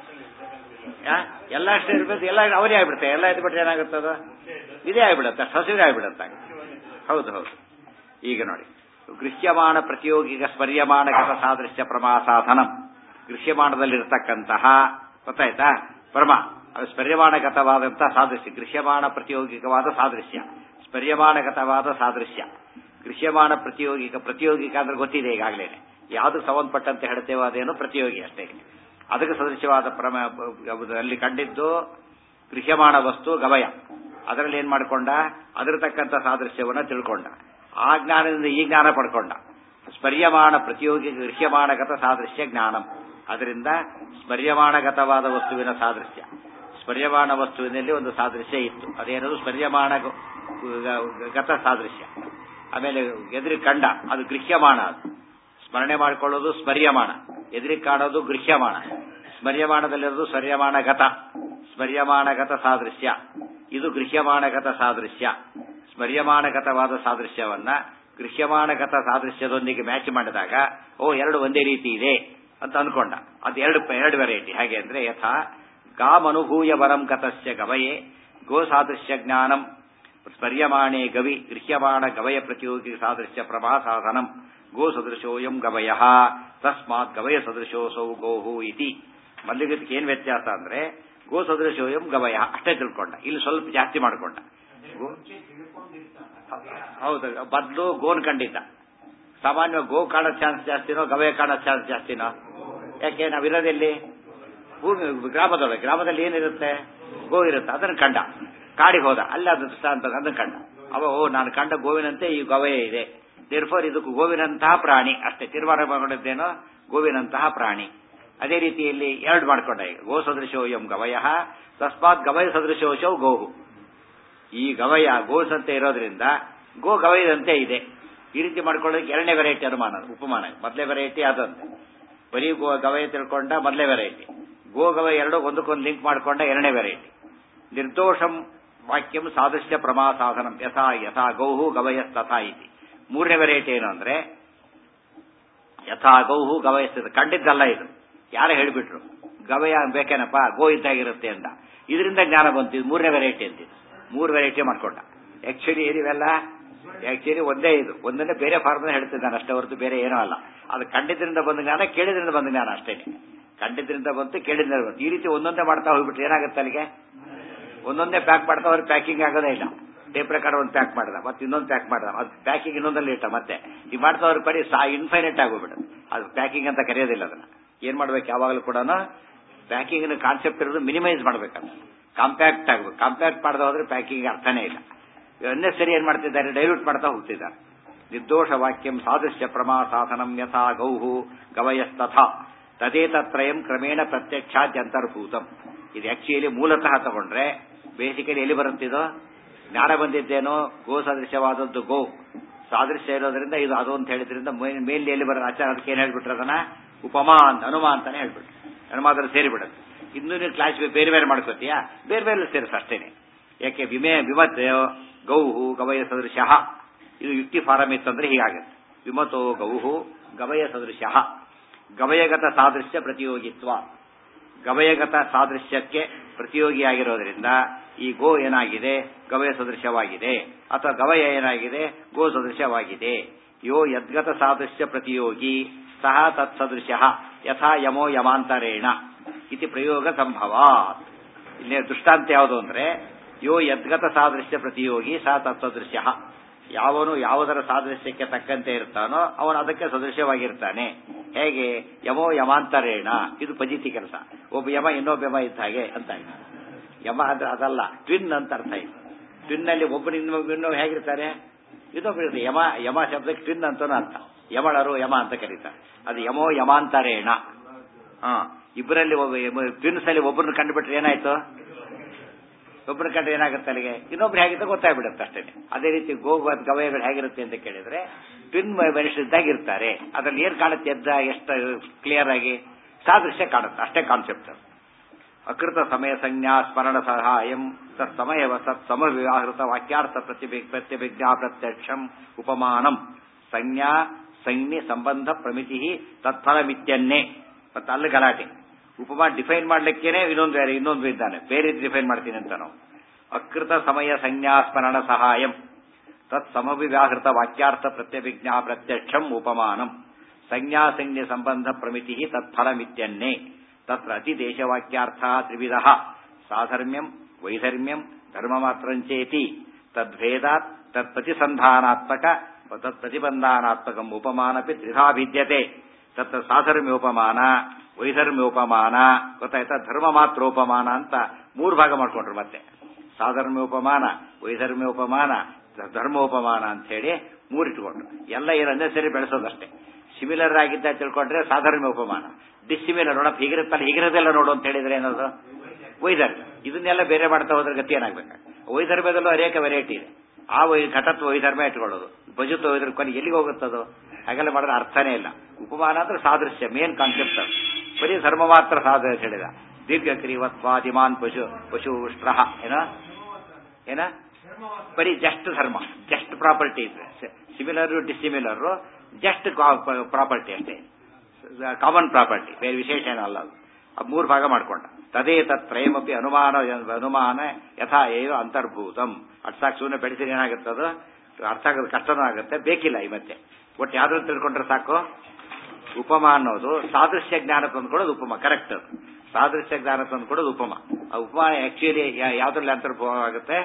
[SPEAKER 1] ಯಾ? ಎಲ್ಲ ಅಷ್ಟೇ ಇರ್ಬೇಕು ಎಲ್ಲ ಅವರೇ ಆಗ್ಬಿಡುತ್ತೆ ಎಲ್ಲ ಇದ್ಬಿಟ್ರೆ ಏನಾಗುತ್ತದ ಇದೇ ಆಗ್ಬಿಡತ್ತೆ ಹಸಿರೇ ಆಗ್ಬಿಡತ್ತ ಹೌದು ಹೌದು ಈಗ ನೋಡಿ ಗೃಹ್ಯಮಾಣ ಪ್ರತಿಯೋಗಿಕ ಸ್ಪರ್ಯಮಾಣಗತ ಸಾದೃಶ್ಯ ಪ್ರಮಾ ಸಾಧನಂ ಗೃಹ್ಯಮಾಣದಲ್ಲಿರ್ತಕ್ಕಂತಹ ಗೊತ್ತಾಯ್ತಾ ಪ್ರಮ ಅದು ಸ್ಪರ್ಯಮಾಣಗತವಾದಂಥ ಸಾದೃಶ್ಯ ಗೃಹ್ಯಮಾಣ ಪ್ರತಿಯೋಗಿಕವಾದ ಸಾದೃಶ್ಯ ಸ್ಪರ್ಯಮಾಣಗತವಾದ ಸಾದೃಶ್ಯ ಗೃಹ್ಯಮಾಣ ಪ್ರತಿಯೋಗಿಕ ಪ್ರತಿಯೋಗಿಕ ಅಂದ್ರೆ ಗೊತ್ತಿದೆ ಈಗಾಗಲೇ ಯಾವ್ದಕ್ಕೆ ಸಂಬಂಧಪಟ್ಟಂತೆ ಹೇಳ್ತೇವೋ ಅದೇನು ಪ್ರತಿಯೋಗಿ ಅಷ್ಟೇ ಅದಕ್ಕೆ ಸದೃಶ್ಯವಾದ ಪ್ರಮ ಅಲ್ಲಿ ಕಂಡಿದ್ದು ಗೃಹ್ಯಮಾಣ ವಸ್ತು ಗವಯ ಅದರಲ್ಲಿ ಏನ್ ಮಾಡ್ಕೊಂಡ ಅದರ ತಕ್ಕಂಥ ಸಾದೃಶ್ಯವನ್ನ ತಿಳ್ಕೊಂಡ ಆ ಜ್ಞಾನದಿಂದ ಈ ಜ್ಞಾನ ಪಡ್ಕೊಂಡ ಸ್ಮರ್ಯಮಾಣ ಪ್ರತಿಯೋಗಿ ಗೃಹ್ಯಮಾಣಗತ ಸಾದೃಶ್ಯ ಜ್ಞಾನಂ ಅದರಿಂದ ಸ್ಮರ್ಯಮಾಣಗತವಾದ ವಸ್ತುವಿನ ಸಾದೃಶ್ಯ ಸ್ಮರ್ಯಮಾಣ ವಸ್ತುವಿನಲ್ಲಿ ಒಂದು ಸಾದೃಶ್ಯ ಇತ್ತು ಅದೇನದು ಸ್ಮರ್ಯಮಾಣ ಗತ ಸಾದೃಶ್ಯ ಆಮೇಲೆ ಎದುರಿಗೆ ಕಂಡ ಅದು ಗೃಹ್ಯಮಾಣ ಅದು ಸ್ಮರಣೆ ಮಾಡಿಕೊಳ್ಳೋದು ಸ್ಮರ್ಯಮಾಣ ಎದುರಿಗೆ ಕಾಣೋದು ಗೃಹ್ಯಮಾಣ ಸ್ಮರ್ಯಮಾಣದಲ್ಲಿರೋದು ಸ್ಮರ್ಯಮಾಣಗತ ಸ್ಮರ್ಯಮಾಣಗತ ಸಾದೃಶ್ಯ ಇದು ಗೃಹ್ಯಮಾಣಗತ ಸಾದೃಶ್ಯ ಸ್ಮರ್ಯಮಾಣಗತವಾದ ಸಾದೃಶ್ಯವನ್ನ ಗೃಹ್ಯಮಾಣಗತ ಸಾದೃಶ್ಯದೊಂದಿಗೆ ಮ್ಯಾಚ್ ಮಾಡಿದಾಗ ಓ ಎರಡು ಒಂದೇ ರೀತಿ ಇದೆ ಅಂತ ಅನ್ಕೊಂಡ ಅದು ಎರಡು ಎರಡು ವೆರೈಟಿ ಹಾಗೆ ಅಂದ್ರೆ ಯಥಾ ಗಾಮನುಭೂಯ ವರಂ ಗತಸ್ಯ ಗವಯೇ ಗೋ ಸಾದೃಶ್ಯ ಜ್ಞಾನಂ ಸ್ಮರ್ಯಮಾಣೆ ಗವಿ ಗೃಹ್ಯಮಾಣ ಗವಯ ಪ್ರತಿಯೋಗಿ ಸಾದೃಶ್ಯ ಪ್ರಭಾ ಸಾಧನಂ ಗೋ ಸದೃಶೋಯಂ ಗವಯ ತಸ್ಮಾತ್ ಗವಯ ಸದೃಶೋಸೌ ಗೋಹು ಇತಿ ಮಲ್ಲಿಗದಕ್ಕೆ ಏನ್ ವ್ಯತ್ಯಾಸ ಅಂದ್ರೆ ಗೋ ಸದೃಶೋಯಂ ಗವಯ ಅಷ್ಟೇ ತಿಳ್ಕೊಂಡ ಇಲ್ಲಿ ಸ್ವಲ್ಪ ಜಾಸ್ತಿ ಮಾಡ್ಕೊಂಡ ಹೌದು ಬದಲು ಗೋನ್ ಕಂಡಿದ್ದ ಸಾಮಾನ್ಯ ಗೋ ಕಾಣೋ ಚಾನ್ಸ್ ಜಾಸ್ತಿನೋ ಗವಯ ಕಾಣೋ ಚಾನ್ಸ್ ಜಾಸ್ತಿನೋ ಯಾಕೆ ನಾವಿರೋದೆಲ್ಲಿ ಭೂಮಿ ಗ್ರಾಮದೊಳಗೆ ಗ್ರಾಮದಲ್ಲಿ ಏನಿರುತ್ತೆ ಗೋ ಇರುತ್ತೆ ಅದನ್ನ ಕಂಡ ಕಾಡಿಗೆ ಹೋದ ಅಲ್ಲಿ ಅದು ಅಂತ ಅದನ್ನ ಕಂಡ ಅವ ಓ ನಾನು ಕಂಡ ಗೋವಿನಂತೆ ಈ ಗವಯ ಇದೆ ದೇರ್ಫೋರ್ ಇದಕ್ಕೂ ಗೋವಿನಂತಹ ಪ್ರಾಣಿ ಅಷ್ಟೇ ತೀರ್ಮಾನ ಮಾಡಿದ್ದೇನೋ ಗೋವಿನಂತಹ ಪ್ರಾಣಿ ಅದೇ ರೀತಿಯಲ್ಲಿ ಎರಡು ಮಾಡ್ಕೊಂಡ ಈಗ ಗೋ ಸದೃಶೋ ಎಂ ಗವಯ ತಸ್ಮಾತ್ ಗವಯ ಸದೃಶೋಶೌ ಗೋಹು ಈ ಗವಯ ಗೋಸಂತೆ ಇರೋದ್ರಿಂದ ಗೋ ಗವಯದಂತೆ ಇದೆ ಈ ರೀತಿ ಮಾಡ್ಕೊಳ್ಳೋದಕ್ಕೆ ಎರಡನೇ ವೆರೈಟಿ ಅನುಮಾನ ಉಪಮಾನ ಮೊದಲೇ ವೆರೈಟಿ ಅದಂತೆ ಬರೀ ಗೋ ಗವಯ ತಿಳ್ಕೊಂಡ ಮೊದಲೇ ವೆರೈಟಿ ಗೋ ಗವಯ ಎರಡು ಒಂದಕ್ಕೊಂದು ಲಿಂಕ್ ಮಾಡ್ಕೊಂಡ ಎರಡನೇ ವೆರೈಟಿ ನಿರ್ದೋಷಂ ವಾಕ್ಯಂ ಸಾದೃಶ್ಯ ಪ್ರಮಾ ಸಾಧನಂ ಯಥಾ ಯಥಾ ಗೌಹು ಗವಯ ತಥಾ ಇತಿ ಮೂರನೇ ವೆರೈಟಿ ಏನು ಅಂದ್ರೆ ಯಥಾ ಗೌಹು ಗವಯಸ್ತದೆ ಕಂಡಿದ್ದಲ್ಲ ಇದು ಯಾರು ಹೇಳಿಬಿಟ್ರು ಗವಯ ಬೇಕೇನಪ್ಪ ಗೋ ಇದ್ದಾಗಿರುತ್ತೆ ಅಂತ ಇದರಿಂದ ಜ್ಞಾನ ಬಂತು ಮೂರನೇ ವೆರೈಟಿ ಅಂತಿದ್ದು ಮೂರು ವೆರೈಟಿ ಮಾಡ್ಕೊಂಡ ಆಕ್ಚುಲಿ ಏನಿವೆಲ್ಲ ಆಕ್ಚುಲಿ ಒಂದೇ ಇದು ಒಂದನ್ನೇ ಬೇರೆ ಫಾರ್ಮ್ ಹೇಳ್ತಿದ್ದಾನೆ ಅಷ್ಟೇ ಹೊರತು ಬೇರೆ ಏನೂ ಅಲ್ಲ ಅದು ಕಂಡಿದ್ರಿಂದ ಬಂದ ಜ್ಞಾನ ಕೇಳಿದ್ರಿಂದ ಬಂದ ಜ್ಞಾನ ಅಷ್ಟೇನೆ ಕಂಡಿದ್ರಿಂದ ಬಂತು ಕೇಳಿದ್ರಿಂದ ಬಂತು ಈ ರೀತಿ ಒಂದೊಂದೇ ಮಾಡ್ತಾ ಹೋಗ್ಬಿಟ್ರೆ ಏನಾಗುತ್ತೆ ಅಲ್ಲಿಗೆ ಒಂದೊಂದೇ ಪ್ಯಾಕ್ ಮಾಡ್ತಾ ಅವ್ರಿಗೆ ಪ್ಯಾಕಿಂಗ್ ಆಗೋದೇ ಇಲ್ಲ ಟೇಪ್ ರೆಕಾರ್ಡ್ ಒಂದು ಪ್ಯಾಕ್ ಮಾಡಿದ ಮತ್ತೆ ಇನ್ನೊಂದು ಪ್ಯಾಕ್ ಮಾಡಿದ ಅದು ಪ್ಯಾಕಿಂಗ್ ಇನ್ನೊಂದಲ್ಲಿ ಇಟ್ಟ ಮತ್ತೆ ಈ ಮಾಡ್ತಾ ಅವ್ರ ಕಡೆ ಸಾ ಇನ್ಫೈನೈಟ್ ಆಗೋಗ್ಬಿಡುತ್ತೆ ಅದು ಪ್ಯಾಕಿಂಗ್ ಅಂತ ಕರೆಯೋದಿಲ್ಲ ಅದನ್ನ ಏನ್ ಮಾಡ್ಬೇಕು ಯಾವಾಗಲೂ ಕೂಡ ಪ್ಯಾಕಿಂಗ್ ಕಾನ್ಸೆಪ್ಟ್ ಇರೋದು ಮಿನಿಮೈಸ್ ಮಾಡ್ಬೇಕಂತ ಕಾಂಪ್ಯಾಕ್ಟ್ ಆಗ್ಬೇಕು ಕಾಂಪ್ಯಾಕ್ಟ್ ಮಾಡದ ಹೋದ್ರೆ ಪ್ಯಾಕಿಂಗ್ ಅರ್ಥನೇ ಇಲ್ಲ ಅನ್ನೆಸರಿ ಏನ್ ಮಾಡ್ತಿದ್ದಾರೆ ಡೈಲ್ಯೂಟ್ ಮಾಡ್ತಾ ಹೋಗ್ತಿದ್ದಾರೆ ನಿರ್ದೋಷ ವಾಕ್ಯಂ ಸಾದೃಶ್ಯ ಪ್ರಮಾ ಸಾಧನಂ ಯಥಾ ಗೌಹು ಗವಯಸ್ತಥಾ ತದೇತತ್ರಯಂ ಕ್ರಮೇಣ ಪ್ರತ್ಯಕ್ಷಾದ್ಯಂತರ್ಭೂತಂ ಇದು ಆಕ್ಚುಲಿ ಮೂಲತಃ ತಗೊಂಡ್ರೆ ಬೇಸಿಕಲಿ ಎಲ್ಲಿ ಬರುತ್ತಿದೋ ಜ್ಞಾನ ಬಂದಿದ್ದೇನೋ ಗೋ ಸದೃಶ್ಯವಾದದ್ದು ಗೋ ಸಾದೃಶ್ಯ ಇರೋದ್ರಿಂದ ಇದು ಅದು ಅಂತ ಹೇಳಿದ್ರಿಂದ ಮೇಲ್ ಎಲ್ಲಿ ಬರೋದು ಆಚಾರ ಅದಕ್ಕೆ ಏನ್ ಹೇಳ್ಬಿಟ್ರೆ ಅದನ್ನ ಉಪಮಾ ಅಂತ ಹನುಮ ಅಂತಾನೆ ಹೇಳ್ಬಿಟ್ರು ಹನುಮಾದ್ರೆ ಸೇರಿಬಿಡುತ್ತೆ ಇನ್ನೂ ನೀವು ಕ್ಲಾಸ್ ಬೇರೆ ಬೇರೆ ಮಾಡ್ಕೋತೀಯಾ ಬೇರೆ ಬೇರೆ ಸೇರಿಸ ಅಷ್ಟೇನೆ ಯಾಕೆ ವಿಮೆ ವಿಮತ್ ಗೌಹು ಗವಯ ಸದೃಶ ಇದು ಯುಕ್ತಿ ಫಾರಂ ಇತ್ತಂದ್ರೆ ಹೀಗಾಗುತ್ತೆ ವಿಮತೋ ಗೌಹು ಗವಯ ಸದೃಶ ಗವಯಗತ ಸಾದೃಶ್ಯ ಪ್ರತಿಯೋಗಿತ್ವ ಗವಯಗತ ಸಾದೃಶ್ಯಕ್ಕೆ ಪ್ರತಿಯೋಗಿಯಾಗಿರೋದ್ರಿಂದ ಈ ಗೋ ಏನಾಗಿದೆ ಗವಯ ಸದೃಶವಾಗಿದೆ ಅಥವಾ ಗವಯ ಏನಾಗಿದೆ ಗೋ ಸದೃಶವಾಗಿದೆ ಯೋ ಯದ್ಗತ ಸಾದೃಶ್ಯ ಪ್ರತಿಯೋಗಿ ಸಹ ತತ್ಸದೃಶ ಯಥಾ ಯಮೋ ಯಮಾಂತರೇಣ ಇತಿ ಪ್ರಯೋಗ ಸಂಭವ ಇಲ್ಲಿ ದೃಷ್ಟಾಂತ ಯಾವುದು ಅಂದ್ರೆ ಯೋ ಯದ್ಗತ ಸಾದೃಶ್ಯ ಪ್ರತಿಯೋಗಿ ಸಹ ತತ್ಸದೃಶ್ಯ ಯಾವನು ಯಾವುದರ ಸಾದೃಶ್ಯಕ್ಕೆ ತಕ್ಕಂತೆ ಇರ್ತಾನೋ ಅವನು ಅದಕ್ಕೆ ಸದೃಶ್ಯವಾಗಿರ್ತಾನೆ ಹೇಗೆ ಯಮೋ ಯಮಾಂತರೇಣ ಇದು ಪಜಿತಿ ಕೆಲಸ ಒಬ್ಬ ಯಮ ಇನ್ನೊಬ್ಬ ಯಮ ಇದ್ದ ಹಾಗೆ ಅಂತ ಯಮ ಅಂದ್ರೆ ಅದಲ್ಲ ಟ್ವಿನ್ ಅಂತ ಅರ್ಥ ಇದೆ ಟ್ವಿನ್ ಅಲ್ಲಿ ಒಬ್ಬನಿಂದ ಇನ್ನೊಬ್ಬ ಹೇಗಿರ್ತಾರೆ ಇನ್ನೊಬ್ಬರು ಯಮ ಯಮ ಶಬ್ದಕ್ಕೆ ಟ್ವಿನ್ ಅಂತಾನು ಅರ್ಥ ಯಮಳರು ಯಮ ಅಂತ ಕರೀತಾರೆ ಅದು ಯಮೋ ಯಮಾಂತರೇಣ ಹ ಇಬ್ಬರಲ್ಲಿ ಒಬ್ಬ ಟ್ವಿನ್ಸ್ ಅಲ್ಲಿ ಒಬ್ಬರನ್ನ ಕಂಡುಬಿಟ್ರೆ ಏನಾಯ್ತು ಒಬ್ಬರ ಕಂಡ್ರೆ ಏನಾಗುತ್ತೆ ಅಲ್ಲಿಗೆ ಇನ್ನೊಬ್ರು ಹೇಗಿದ್ದ ಗೊತ್ತಾಗ್ಬಿಡುತ್ತೆ ಅಷ್ಟೇ ಅದೇ ರೀತಿ ಗೋಗು ಗವಯಗಳು ಹೇಗಿರುತ್ತೆ ಅಂತ ಕೇಳಿದ್ರೆ ಟ್ವಿನ್ ಮನುಷ್ಯರಿದ್ದಾಗ ಇರ್ತಾರೆ ಅದ್ರಲ್ಲಿ ಏನ್ ಕಾಣುತ್ತೆ ಎದ್ದ ಎಷ್ಟು ಕ್ಲಿಯರ್ ಆಗಿ ಸಾದೃಶ್ಯ ಕಾಣುತ್ತೆ ಅಷ್ಟೇ ಕಾನ್ಸೆಪ್ಟ್ ಅಕೃತ ಸಮಯ ಸಂಜ್ಞಾ ಸ್ಮರಣ ಸಹಾಯಂ ತತ್ಸಮಯವ ಸತ್ ಸಮವ್ಯವಹೃತ ವಾಕ್ಯಾರ್ಥ ಪ್ರತಿಭಿ ಪ್ರತ್ಯಭಿಜ್ಞಾ ಪ್ರತ್ಯಕ್ಷಂ ಉಪಮಾನಂ ಸಂಜ್ಞಾ ಸಂಜ್ಞೆ ಸಂಬಂಧ ಪ್ರಮಿತಿ ತತ್ಫಲಮಿತ್ಯನ್ನೇ ಮತ್ತೆ ಅಲ್ಲಿ ಗಲಾಟೆ ಉಪಮಾ ಡಿಫೈನ್ ಮಾಡ್ಲಿಕ್ಕೇನೆ ಇನ್ನೊಂದು ಬೇರೆ ಇನ್ನೊಂದು ಇದ್ದಾನೆ ಬೇರೆ ಡಿಫೈನ್ ಮಾಡ್ತೀನಿ ಅಂತ ನಾವು ಅಕೃತ ಸಮಯ ಸಂಜ್ಞಾ ಸ್ಮರಣ ಸಹಾಯಂ ತತ್ ಸಮವಿವ್ಯಾಹೃತ ವಾಕ್ಯಾರ್ಥ ಪ್ರತ್ಯಭಿಜ್ಞಾ ಪ್ರತ್ಯಕ್ಷಂ ಉಪಮಾನಂ ಸಂಜ್ಞಾ ಸಂಜ್ಞೆ ಸಂಬಂಧ ಪ್ರಮಿತಿ ತತ್ಫಲಮಿತ್ಯನ್ನೇ ತತ್ರ ಅತಿ ದೇಶವಾಕ್ಯಾರ್ಥ ತ್ರಿವಿಧ ಸಾಧರ್ಮ್ಯಂ ವೈಧರ್ಮ್ಯಂ ಧರ್ಮಮಾತ್ರಂಚೇತಿ ತದ್ಭೇದಾತ್ ತತ್ಪ್ರತಿಸಂಧಾನಾತ್ಮಕ ತತ್ಪ್ರತಿಬಂಧಾನಾತ್ಮಕ ಉಪಮಾನಪಿ ತ್ರಿಧಾ ಭಿದ್ಯತೆ ತತ್ರ ಸಾಧರ್ಮ್ಯೋಪಮಾನ ವೈಧರ್ಮ್ಯೋಪಮಾನ ಗೊತ್ತಾಯ್ತಾ ಧರ್ಮ ಮಾತ್ರೋಪಮಾನ ಅಂತ ಮೂರು ಭಾಗ ಮಾಡ್ಕೊಂಡ್ರು ಮತ್ತೆ ಸಾಧರ್ಮ್ಯೋಪಮಾನ ವೈಧರ್ಮ್ಯೋಪಮಾನ ಧರ್ಮೋಪಮಾನ ಅಂತ ಹೇಳಿ ಮೂರಿಟ್ಕೊಂಡ್ರು ಎಲ್ಲ ಏನಂದ್ರೆ ಸರಿ ಬೆಳೆಸೋದಷ್ಟೇ ಸಿಮಿಲರ್ ಆಗಿದ್ದ ತಿಳ್ಕೊಂಡ್ರೆ ಸಾಧರ್ಮ್ಯೋಪಮಾನ ಡಿಸ್ಸಿಮಿಲರ್ ನೋಡಪ್ಪ ಹೀಗಿರುತ್ತಲ್ಲ ಹೀಗಿರೋದೆಲ್ಲ ನೋಡು ಅಂತ ಹೇಳಿದ್ರೆ ಏನದು ವೈಧರ್ಮ್ಯ ಇದನ್ನೆಲ್ಲ ಬೇರೆ ಮಾಡ್ತಾ ಹೋದ್ರೆ ಗತಿ ಏನಾಗ್ಬೇಕು ವೈಧರ್ಮ್ಯದಲ್ಲೂ ಅನೇಕ ವೆರೈಟಿ ಇದೆ ಆ ವೈ ಘಟತ್ವ ವೈಧರ್ಮ್ಯ ಇಟ್ಕೊಳ್ಳೋದು ಭಜುತ್ವ ವೈಧರ್ಮ ಕೊನೆಗೆ ಎಲ್ಲಿಗೆ ಹೋಗುತ್ತದು ಹಾಗೆಲ್ಲ ಮಾಡಿದ್ರೆ ಅರ್ಥನೇ ಇಲ್ಲ ಉಪಮಾನ ಅಂದ್ರೆ ಸಾದೃಶ್ಯ ಮೇನ್ ಕಾನ್ಸೆಪ್ಟ್ ಅದು ಬರೀ ಧರ್ಮ ಮಾತ್ರ ಸಾಧ ಅಂತ ಹೇಳಿದ ದೀರ್ಘ ಕ್ರೀವತ್ವಾದಿಮಾನ್ ಪಶು ಪಶು ಉಷ್ಟ್ರಹ ಏನ ಏನ ಬರೀ ಜಸ್ಟ್ ಧರ್ಮ ಜಸ್ಟ್ ಪ್ರಾಪರ್ಟಿ ಇದ್ರೆ ಸಿಮಿಲರ್ ಡಿಸಿಮಿಲರ್ ಜಸ್ಟ್ ಪ್ರಾಪರ್ಟಿ ಅಷ್ಟೇ ಕಾಮನ್ ಪ್ರಾಪರ್ಟಿ ಬೇರೆ ವಿಶೇಷ ಏನಲ್ಲ ಅದು ಅದು ಮೂರು ಭಾಗ ಮಾಡ್ಕೊಂಡ ತದೇ ತತ್ರಯಮಪಿ ಅನುಮಾನ ಅನುಮಾನ ಯಥಾ ಏವ ಅಂತರ್ಭೂತಂ ಅರ್ಥಾಕ್ ಸುಮ್ಮನೆ ಬೆಳೆಸಿದ್ರೆ ಏನಾಗುತ್ತದು ಅರ್ಥ ಆಗೋದು ಕಷ್ಟನೂ ಆಗುತ್ತೆ ಬೇಕಿಲ್ಲ ಈ ಮತ್ತೆ ಒಟ್ಟು ಯಾವ್ದು ತಿಳ್ಕೊಂಡ್ರೆ ಸಾಕು ಉಪಮ ಅನ್ನೋದು ಸಾದೃಶ್ಯ ಜ್ಞಾನ ತಂದ್ಕೊಡೋದು ಉಪಮ ಕರೆಕ್ಟ್ ಅದು ಸಾದೃಶ್ಯ ಜ್ಞಾನ ತಂದ್ಕೊಡೋದು ಉಪಮ ಆ ಉಪಮ ಆಕ್ಚುಲಿ ಯಾವ್ದ್ರಲ್ಲಿ ಅಂತರ್ಭಾವ ಆಗುತ್ತೆ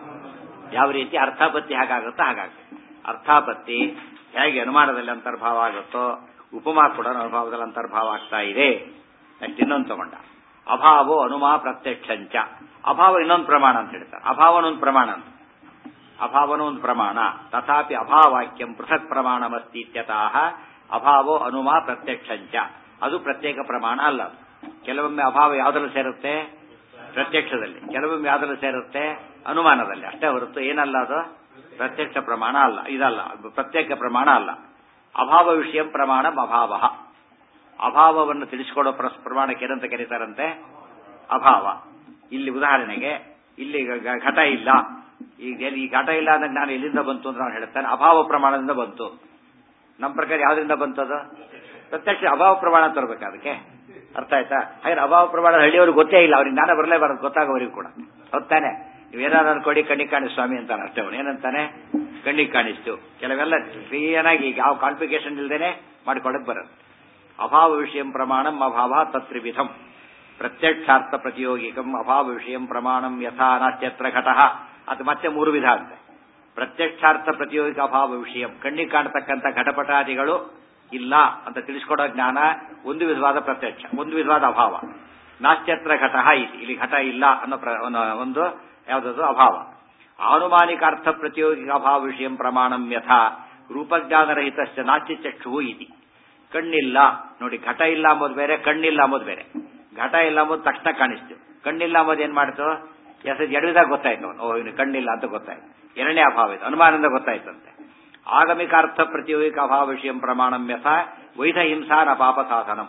[SPEAKER 1] ಯಾವ ರೀತಿ ಅರ್ಥಾಪತ್ತಿ ಹೇಗಾಗುತ್ತೋ ಹಾಗಾಗುತ್ತೆ ಅರ್ಥಾಪತ್ತಿ ಹೇಗೆ ಅನುಮಾನದಲ್ಲಿ ಅಂತರ್ಭಾವ ಆಗುತ್ತೋ ಉಪಮಾ ಕೂಡ ಅನುಭವದಲ್ಲಿ ಅಂತರ್ಭಾವ ಆಗ್ತಾ ಇದೆ ನೆಕ್ಸ್ಟ್ ಇನ್ನೊಂದು ತಗೊಂಡ ಅಭಾವೋ ಅನುಮಾ ಪ್ರತ್ಯಕ್ಷಂಚ ಅಭಾವ ಇನ್ನೊಂದು ಪ್ರಮಾಣ ಅಂತ ಹೇಳ್ತಾರೆ ಅಭಾವನೊಂದು ಪ್ರಮಾಣ ಅಂತ ಅಭಾವನೂ ಒಂದು ಪ್ರಮಾಣ ತಥಾಪಿ ಅಭಾವಾಕ್ಯಂ ಪೃಥಕ್ ಪ್ರಮಾಣಮಸ್ತಿ ಇತ್ಯತಃ ಅಭಾವೋ ಅನುಮಾ ಪ್ರತ್ಯಕ್ಷಂಚ ಅದು ಪ್ರತ್ಯೇಕ ಪ್ರಮಾಣ ಅಲ್ಲ ಕೆಲವೊಮ್ಮೆ ಅಭಾವ ಯಾವುದ್ರಲ್ಲಿ ಸೇರುತ್ತೆ ಪ್ರತ್ಯಕ್ಷದಲ್ಲಿ ಕೆಲವೊಮ್ಮೆ ಯಾವುದ್ರಲ್ಲಿ ಸೇರುತ್ತೆ ಅನುಮಾನದಲ್ಲಿ ಅಷ್ಟೇ ಹೊರತು ಏನಲ್ಲ ಅದು ಪ್ರತ್ಯಕ್ಷ ಪ್ರಮಾಣ ಅಲ್ಲ ಇದಲ್ಲ ಪ್ರತ್ಯೇಕ ಪ್ರಮಾಣ ಅಲ್ಲ ಅಭಾವ ವಿಷಯ ಪ್ರಮಾಣ ಅಭಾವ ಅಭಾವವನ್ನು ತಿಳಿಸಿಕೊಡೋ ಪ್ರಮಾಣಕ್ಕೆ ಏನಂತ ಕರೀತಾರಂತೆ ಅಭಾವ ಇಲ್ಲಿ ಉದಾಹರಣೆಗೆ ಇಲ್ಲಿ ಘಟ ಇಲ್ಲ ಈಗ ಈ ಘಟ ಇಲ್ಲ ಅಂದ್ರೆ ನಾನು ಎಲ್ಲಿಂದ ಬಂತು ಅಂತ ನಾನು ಹೇಳ್ತಾನೆ ಅಭಾವ ಪ್ರಮಾಣದಿಂದ ಬಂತು ನಮ್ಮ ಪ್ರಕಾರ ಯಾವ್ದ್ರಿಂದ ಬಂತದು ಪ್ರತ್ಯಕ್ಷ ಅಭಾವ ಪ್ರಮಾಣ ತರಬೇಕು ಅದಕ್ಕೆ ಅರ್ಥ ಆಯ್ತಾ ಹಾಗೆ ಅಭಾವ ಪ್ರಮಾಣ ಹಳ್ಳಿಯವ್ರಿಗೆ ಗೊತ್ತೇ ಇಲ್ಲ ಅವ್ರಿಗೆ ಜ್ಞಾನ ಬರಲೇಬಾರದು ಗೊತ್ತಾಗೋವರಿಗೂ ಕೂಡ ಹೊತ್ತಾನೆ ನೀವೇನಾದ್ರು ಅನ್ಕೊಡಿ ಕಣ್ಣಿಗೆ ಕಾಣಿಸ್ತು ಸ್ವಾಮಿ ಅಂತಾನೆ ಅಷ್ಟೇ ಅವನು ಏನಂತಾನೆ ಕಣ್ಣಿಗೆ ಕಾಣಿಸ್ತು ಕೆಲವೆಲ್ಲ ಕ್ಲಿಯರಾಗಿ ಯಾವ ಕಾಂಪ್ಲಿಕೇಶನ್ ಇಲ್ದೇನೆ ಮಾಡಿಕೊಡಕ್ ಬರುತ್ತೆ ಅಭಾವ ವಿಷಯ ಪ್ರಮಾಣಂ ಅಭಾವ ತತ್ರಿವಿಧಂ ಪ್ರತ್ಯಕ್ಷಾರ್ಥ ಪ್ರತಿಯೋಗಿಕಂ ಅಭಾವ ವಿಷಯ ಪ್ರಮಾಣಂ ಯಥಾ ನಾಸ್ತ್ಯತ್ರ ಘಟಃ ಅದು ಮತ್ತೆ ಮೂರು ವಿಧ ಅಂತೆ ಪ್ರತ್ಯಕ್ಷಾರ್ಥ ಪ್ರತಿಯೋಗಿಕ ಅಭಾವ ವಿಷಯ ಕಣ್ಣಿಗೆ ಕಾಣತಕ್ಕಂಥ ಘಟಪಟಾದಿಗಳು ಇಲ್ಲ ಅಂತ ತಿಳಿಸ್ಕೊಡೋ ಜ್ಞಾನ ಒಂದು ವಿಧವಾದ ಪ್ರತ್ಯಕ್ಷ ಒಂದು ವಿಧವಾದ ಅಭಾವ ನಾಸ್ತ್ಯತ್ರ ಘಟಃ ಇದೆ ಇಲ್ಲಿ ಘಟ ಇಲ್ಲ ಅನ್ನೋ ಒಂದು ಯಾವುದದು ಅಭಾವ ಆನುಮಾನಿಕಾರ್ಥ ಪ್ರತಿಯೋಗಿಕ ಅಭಾವ ವಿಷಯ ಪ್ರಮಾಣಂ ಯಥಾ ರೂಪಜ್ಞಾನರಹಿತ ನಾಸ್ತಿ ಚಕ್ಷು ಇತಿ ಕಣ್ಣಿಲ್ಲ ನೋಡಿ ಘಟ ಇಲ್ಲ ಅಂಬೋದು ಬೇರೆ ಕಣ್ಣಿಲ್ಲ ಅಂಬೋದು ಬೇರೆ ಘಟ ಇಲ್ಲ ಅಂಬೋದು ತಕ್ಷಣ ಕಾಣಿಸ್ತು ಕಣ್ಣಿಲ್ಲ ಅಂಬೋದು ಏನ್ ಮಾಡ್ತು ಎಸ್ ಎಡವಿದಾಗ ಗೊತ್ತಾಯ್ತು ಅವನು ಓ ಇನ್ನು ಕಣ್ಣಿಲ್ಲ ಅಂತ ಗೊತ್ತಾಯ್ತು ಎರಡನೇ ಅಭಾವ ಇದು ಅನುಮಾನದಿಂದ ಗೊತ್ತಾಯ್ತಂತೆ ಆಗಮಿಕ ಅರ್ಥ ಪ್ರತಿಯೋಗಿಕ ಅಭಾವ ವಿಷಯ ಪ್ರಮಾಣಂ ಯಥ ವೈಧ ಹಿಂಸಾರ ಪಾಪ ಸಾಧನಂ